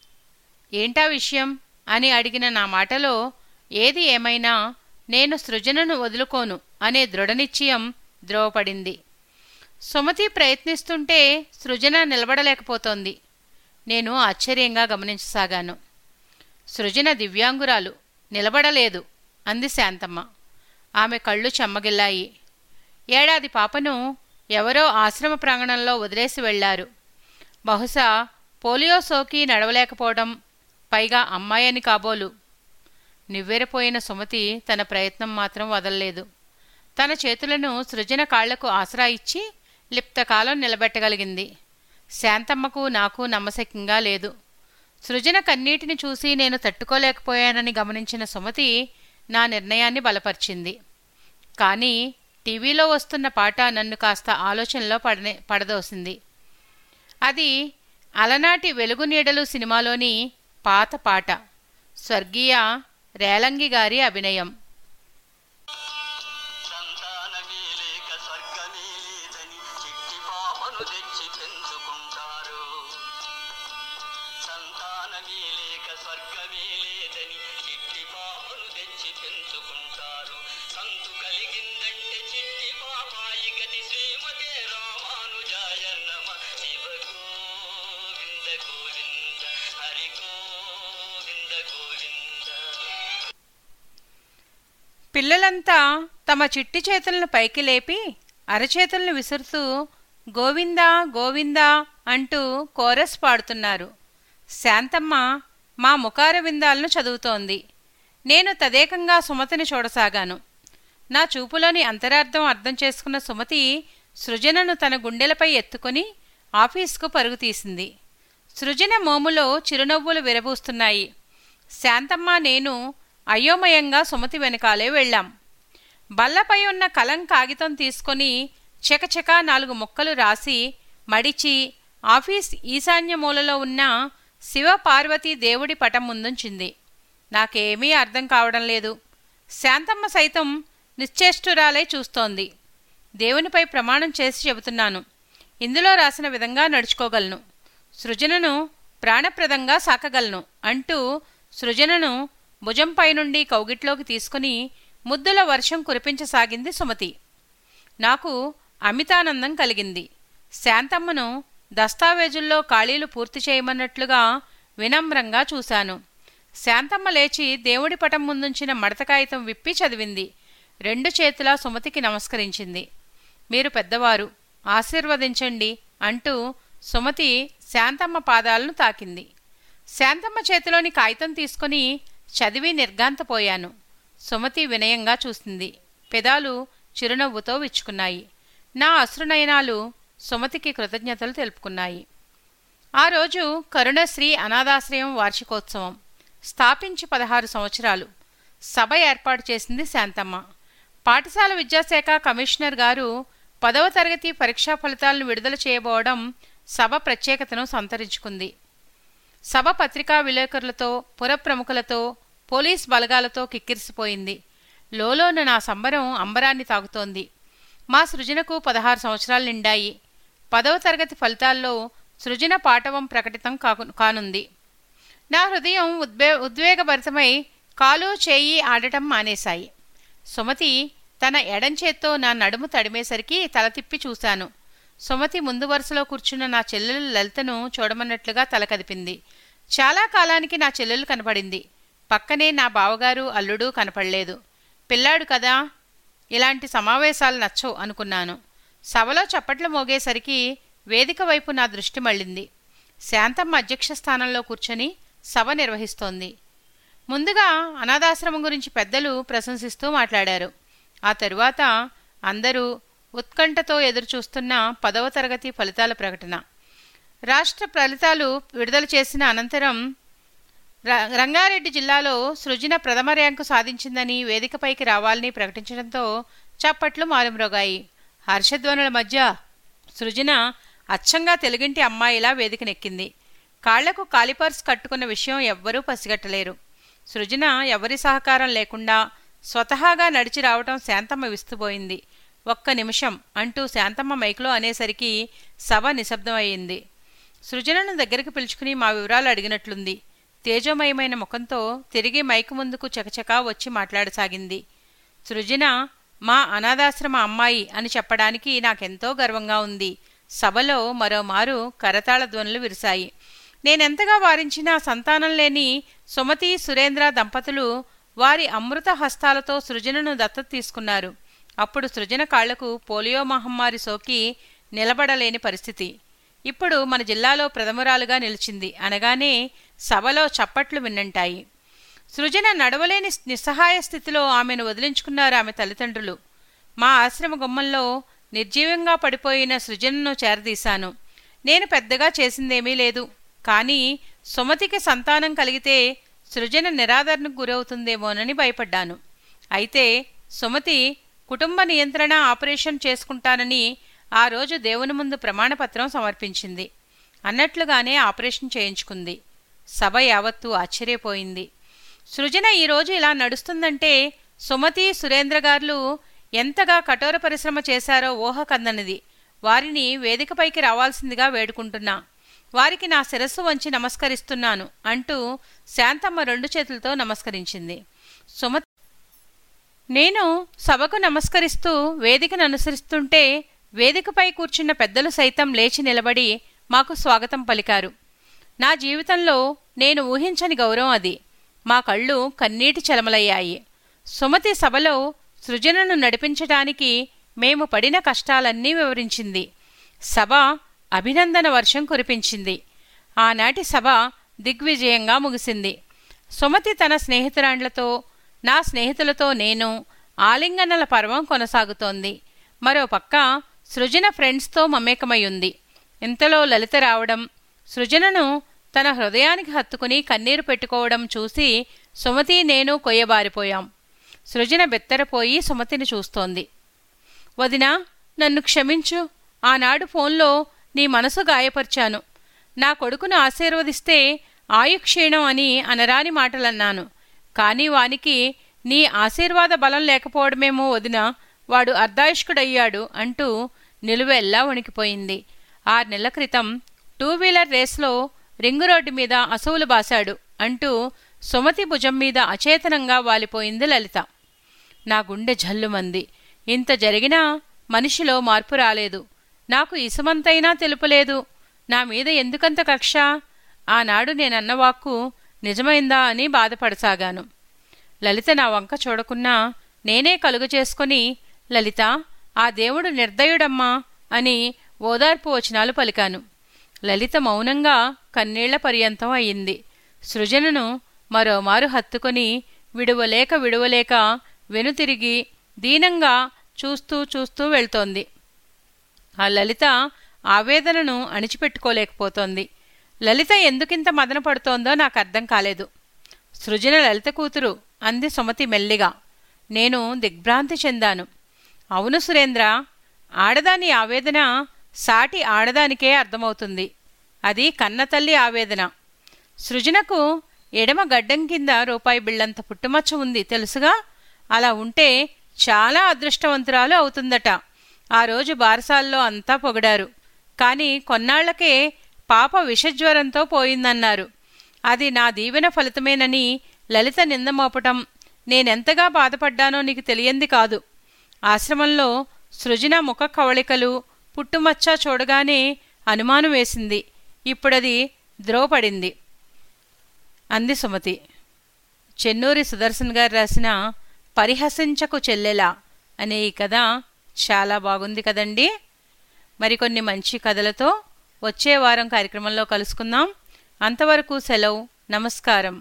ఏంటా విషయం అని అడిగిన నా మాటలో ఏది ఏమైనా నేను సృజనను వదులుకోను అనే దృఢనిశ్చయం ద్రోవపడింది సుమతి ప్రయత్నిస్తుంటే సృజన నిలబడలేకపోతోంది నేను ఆశ్చర్యంగా గమనించసాగాను సృజన దివ్యాంగురాలు నిలబడలేదు అంది శాంతమ్మ ఆమె కళ్ళు చెమ్మగిల్లాయి ఏడాది పాపను ఎవరో ఆశ్రమ ప్రాంగణంలో వదిలేసి వెళ్లారు బహుశా పోలియో సోకి నడవలేకపోవడం పైగా అమ్మాయని కాబోలు నివ్వెరపోయిన సుమతి తన ప్రయత్నం మాత్రం వదల్లేదు తన చేతులను సృజన కాళ్లకు ఆసరా ఇచ్చి లిప్తకాలం నిలబెట్టగలిగింది శాంతమ్మకు నాకు నమ్మశక్యంగా లేదు సృజన కన్నీటిని చూసి నేను తట్టుకోలేకపోయానని గమనించిన సుమతి నా నిర్ణయాన్ని బలపరిచింది కానీ టీవీలో వస్తున్న పాట నన్ను కాస్త ఆలోచనలో పడనే పడదోసింది అది అలనాటి వెలుగు నీడలు సినిమాలోని పాత పాట స్వర్గీయ రేలంగి గారి అభినయం పిల్లలంతా తమ చిట్టి చేతులను పైకి లేపి అరచేతులను విసురుతూ గోవిందా గోవిందా అంటూ కోరస్ పాడుతున్నారు శాంతమ్మ మా ముఖార విందాలను చదువుతోంది నేను తదేకంగా సుమతిని చూడసాగాను నా చూపులోని అంతరార్థం అర్థం చేసుకున్న సుమతి సృజనను తన గుండెలపై ఎత్తుకొని ఆఫీసుకు పరుగు తీసింది సృజన మోములో చిరునవ్వులు విరబూస్తున్నాయి శాంతమ్మ నేను అయోమయంగా సుమతి వెనకాలే వెళ్ళాం బల్లపై ఉన్న కలం కాగితం తీసుకొని చెకచెక నాలుగు ముక్కలు రాసి మడిచి ఆఫీస్ ఈశాన్య మూలలో ఉన్న శివ పార్వతీ దేవుడి పటం ముందుంచింది నాకేమీ అర్థం కావడం లేదు శాంతమ్మ సైతం నిశ్చేష్టురాలై చూస్తోంది దేవునిపై ప్రమాణం చేసి చెబుతున్నాను ఇందులో రాసిన విధంగా నడుచుకోగలను సృజనను ప్రాణప్రదంగా సాకగలను అంటూ సృజనను భుజంపై నుండి కౌగిట్లోకి తీసుకుని ముద్దుల వర్షం కురిపించసాగింది సుమతి నాకు అమితానందం కలిగింది శాంతమ్మను దస్తావేజుల్లో ఖాళీలు పూర్తి చేయమన్నట్లుగా వినమ్రంగా చూశాను శాంతమ్మ లేచి దేవుడి పటం ముందుంచిన మడత కాగితం విప్పి చదివింది రెండు చేతులా సుమతికి నమస్కరించింది మీరు పెద్దవారు ఆశీర్వదించండి అంటూ సుమతి శాంతమ్మ పాదాలను తాకింది శాంతమ్మ చేతిలోని కాగితం తీసుకుని చదివి నిర్గాంతపోయాను సుమతి వినయంగా చూసింది పెదాలు చిరునవ్వుతో విచ్చుకున్నాయి నా అశ్రునయనాలు సుమతికి కృతజ్ఞతలు తెలుపుకున్నాయి ఆ రోజు కరుణశ్రీ అనాథాశ్రయం వార్షికోత్సవం స్థాపించి పదహారు సంవత్సరాలు సభ ఏర్పాటు చేసింది శాంతమ్మ పాఠశాల విద్యాశాఖ కమిషనర్ గారు పదవ తరగతి పరీక్షా ఫలితాలను విడుదల చేయబోవడం సభ ప్రత్యేకతను సంతరించుకుంది సభ పత్రికా విలేకరులతో పురప్రముఖులతో పోలీస్ బలగాలతో కిక్కిరిసిపోయింది లోలోన నా సంబరం అంబరాన్ని తాగుతోంది మా సృజనకు పదహారు సంవత్సరాలు నిండాయి పదవ తరగతి ఫలితాల్లో సృజన పాఠవం ప్రకటితం కాకు కానుంది నా హృదయం ఉద్వే ఉద్వేగభరితమై కాలు చేయి ఆడటం మానేశాయి సుమతి తన ఎడంచేత్తో నా నడుము తడిమేసరికి తల తిప్పి చూశాను సుమతి ముందు వరుసలో కూర్చున్న నా చెల్లెలు లలితను చూడమన్నట్లుగా తల కదిపింది చాలా కాలానికి నా చెల్లెలు కనపడింది పక్కనే నా బావగారు అల్లుడు కనపడలేదు పిల్లాడు కదా ఇలాంటి సమావేశాలు నచ్చవు అనుకున్నాను సభలో చప్పట్లు మోగేసరికి వేదిక వైపు నా దృష్టి మళ్ళింది శాంతమ్మ అధ్యక్ష స్థానంలో కూర్చొని సభ నిర్వహిస్తోంది ముందుగా అనాథాశ్రమం గురించి పెద్దలు ప్రశంసిస్తూ మాట్లాడారు ఆ తరువాత అందరూ ఉత్కంఠతో ఎదురుచూస్తున్న పదవ తరగతి ఫలితాల ప్రకటన రాష్ట్ర ఫలితాలు విడుదల చేసిన అనంతరం ర- రంగారెడ్డి జిల్లాలో సృజన ప్రథమ ర్యాంకు సాధించిందని వేదికపైకి రావాలని ప్రకటించడంతో చప్పట్లు మారుమ్రోగాయి హర్షధ్వనుల మధ్య సృజన అచ్చంగా తెలుగింటి అమ్మాయిలా వేదికనెక్కింది కాళ్లకు కాలిపర్స్ కట్టుకున్న విషయం ఎవ్వరూ పసిగట్టలేరు సృజన ఎవరి సహకారం లేకుండా స్వతహాగా నడిచి రావటం శాంతమ్మ విస్తుపోయింది ఒక్క నిమిషం అంటూ శాంతమ్మ మైక్లో అనేసరికి సభ నిశ్శబ్దమయ్యింది సృజనను దగ్గరికి పిలుచుకుని మా వివరాలు అడిగినట్లుంది తేజోమయమైన ముఖంతో తిరిగి మైకు ముందుకు చకచకా వచ్చి మాట్లాడసాగింది సృజన మా అనాథాశ్రమ అమ్మాయి అని చెప్పడానికి నాకెంతో గర్వంగా ఉంది సభలో మరోమారు కరతాళ ధ్వనులు విరిశాయి నేనెంతగా వారించినా సంతానం లేని సుమతి సురేంద్ర దంపతులు వారి అమృత హస్తాలతో సృజనను దత్తత తీసుకున్నారు అప్పుడు సృజన కాళ్లకు పోలియో మహమ్మారి సోకి నిలబడలేని పరిస్థితి ఇప్పుడు మన జిల్లాలో ప్రథమురాలుగా నిలిచింది అనగానే సభలో చప్పట్లు విన్నంటాయి సృజన నడవలేని నిస్సహాయ స్థితిలో ఆమెను వదిలించుకున్నారు ఆమె తల్లిదండ్రులు మా ఆశ్రమ గుమ్మంలో నిర్జీవంగా పడిపోయిన సృజనను చేరదీశాను నేను పెద్దగా చేసిందేమీ లేదు కానీ సుమతికి సంతానం కలిగితే సృజన నిరాదరణకు గురవుతుందేమోనని భయపడ్డాను అయితే సుమతి కుటుంబ నియంత్రణ ఆపరేషన్ చేసుకుంటానని ఆ రోజు దేవుని ముందు ప్రమాణపత్రం సమర్పించింది అన్నట్లుగానే ఆపరేషన్ చేయించుకుంది సభ యావత్తు ఆశ్చర్యపోయింది సృజన ఈరోజు ఇలా నడుస్తుందంటే సుమతి సురేంద్ర గారు ఎంతగా కఠోర పరిశ్రమ చేశారో ఊహ కందనిది వారిని వేదికపైకి రావాల్సిందిగా వేడుకుంటున్నా వారికి నా శిరస్సు వంచి నమస్కరిస్తున్నాను అంటూ శాంతమ్మ రెండు చేతులతో నమస్కరించింది సుమతి నేను సభకు నమస్కరిస్తూ వేదికను అనుసరిస్తుంటే వేదికపై కూర్చున్న పెద్దలు సైతం లేచి నిలబడి మాకు స్వాగతం పలికారు నా జీవితంలో నేను ఊహించని గౌరవం అది మా కళ్ళు కన్నీటి చలమలయ్యాయి సుమతి సభలో సృజనను నడిపించటానికి మేము పడిన కష్టాలన్నీ వివరించింది సభ అభినందన వర్షం కురిపించింది ఆనాటి సభ దిగ్విజయంగా ముగిసింది సుమతి తన స్నేహితురాండ్లతో నా స్నేహితులతో నేను ఆలింగనల పర్వం కొనసాగుతోంది మరో పక్క సృజన ఫ్రెండ్స్తో మమేకమై ఉంది ఇంతలో లలిత రావడం సృజనను తన హృదయానికి హత్తుకుని కన్నీరు పెట్టుకోవడం చూసి సుమతి నేను కొయ్యబారిపోయాం సృజన బెత్తరపోయి సుమతిని చూస్తోంది వదినా నన్ను క్షమించు ఆనాడు ఫోన్లో నీ మనసు గాయపరిచాను నా కొడుకును ఆశీర్వదిస్తే ఆయుక్షీణం అని అనరాని మాటలన్నాను కానీ వానికి నీ ఆశీర్వాద బలం లేకపోవడమేమో వదిన వాడు అర్ధాయుష్కుడయ్యాడు అంటూ నిలువెల్లా వణికిపోయింది ఆరు నెలల క్రితం టూ వీలర్ రేస్లో రింగు రోడ్డు మీద అసువులు బాశాడు అంటూ సుమతి భుజం మీద అచేతనంగా వాలిపోయింది లలిత నా గుండె జల్లుమంది ఇంత జరిగినా మనిషిలో మార్పు రాలేదు నాకు ఇసుమంతైనా తెలుపలేదు నా మీద ఎందుకంత కక్ష ఆనాడు నేనన్న వాక్కు నిజమైందా అని బాధపడసాగాను లలిత నా వంక చూడకున్నా నేనే కలుగు చేసుకుని లలిత ఆ దేవుడు నిర్దయుడమ్మా అని ఓదార్పు వచనాలు పలికాను లలిత మౌనంగా కన్నీళ్ల పర్యంతం అయింది సృజనను మరోమారు హత్తుకొని విడువలేక విడువలేక వెనుతిరిగి దీనంగా చూస్తూ చూస్తూ వెళ్తోంది ఆ లలిత ఆవేదనను అణిచిపెట్టుకోలేకపోతోంది లలిత ఎందుకింత మదన పడుతోందో నాకు అర్థం కాలేదు సృజన లలిత కూతురు అంది సుమతి మెల్లిగా నేను దిగ్భ్రాంతి చెందాను అవును సురేంద్ర ఆడదాని ఆవేదన సాటి ఆడదానికే అర్థమవుతుంది అది కన్నతల్లి ఆవేదన సృజనకు ఎడమ గడ్డం కింద రూపాయి బిళ్ళంత పుట్టుమచ్చ ఉంది తెలుసుగా అలా ఉంటే చాలా అదృష్టవంతురాలు అవుతుందట ఆ రోజు బారసాల్లో అంతా పొగిడారు కాని కొన్నాళ్లకే పాప విషజ్వరంతో పోయిందన్నారు అది నా దీవెన ఫలితమేనని లలిత నిందమోపటం నేనెంతగా బాధపడ్డానో నీకు తెలియంది కాదు ఆశ్రమంలో సృజన ముఖ కవళికలు పుట్టుమచ్చ చూడగానే అనుమానం వేసింది ఇప్పుడది ద్రోపడింది అంది సుమతి చెన్నూరి సుదర్శన్ గారు రాసిన పరిహసించకు చెల్లెలా అనే ఈ కథ చాలా బాగుంది కదండి మరికొన్ని మంచి కథలతో వచ్చే వారం కార్యక్రమంలో కలుసుకుందాం అంతవరకు సెలవు నమస్కారం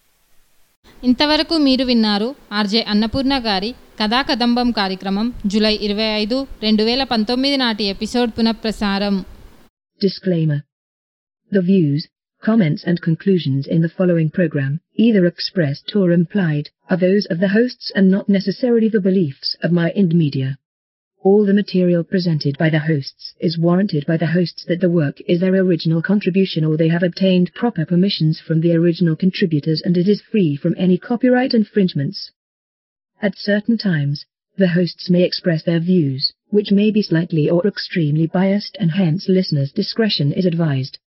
ఇంతవరకు మీరు విన్నారు ఆర్జే అన్నపూర్ణ గారి కథా కదంబం కార్యక్రమం జూలై ఇరవై ఐదు రెండు వేల పంతొమ్మిది నాటి ఎపిసోడ్ పునఃప్రసారం Disclaimer. The views, comments and conclusions in the following program, either expressed or implied, are those of the hosts and not necessarily the beliefs of my Ind Media. All the material presented by the hosts is warranted by the hosts that the work is their original contribution or they have obtained proper permissions from the original contributors and it is free from any copyright infringements. At certain times, the hosts may express their views, which may be slightly or extremely biased and hence listeners' discretion is advised.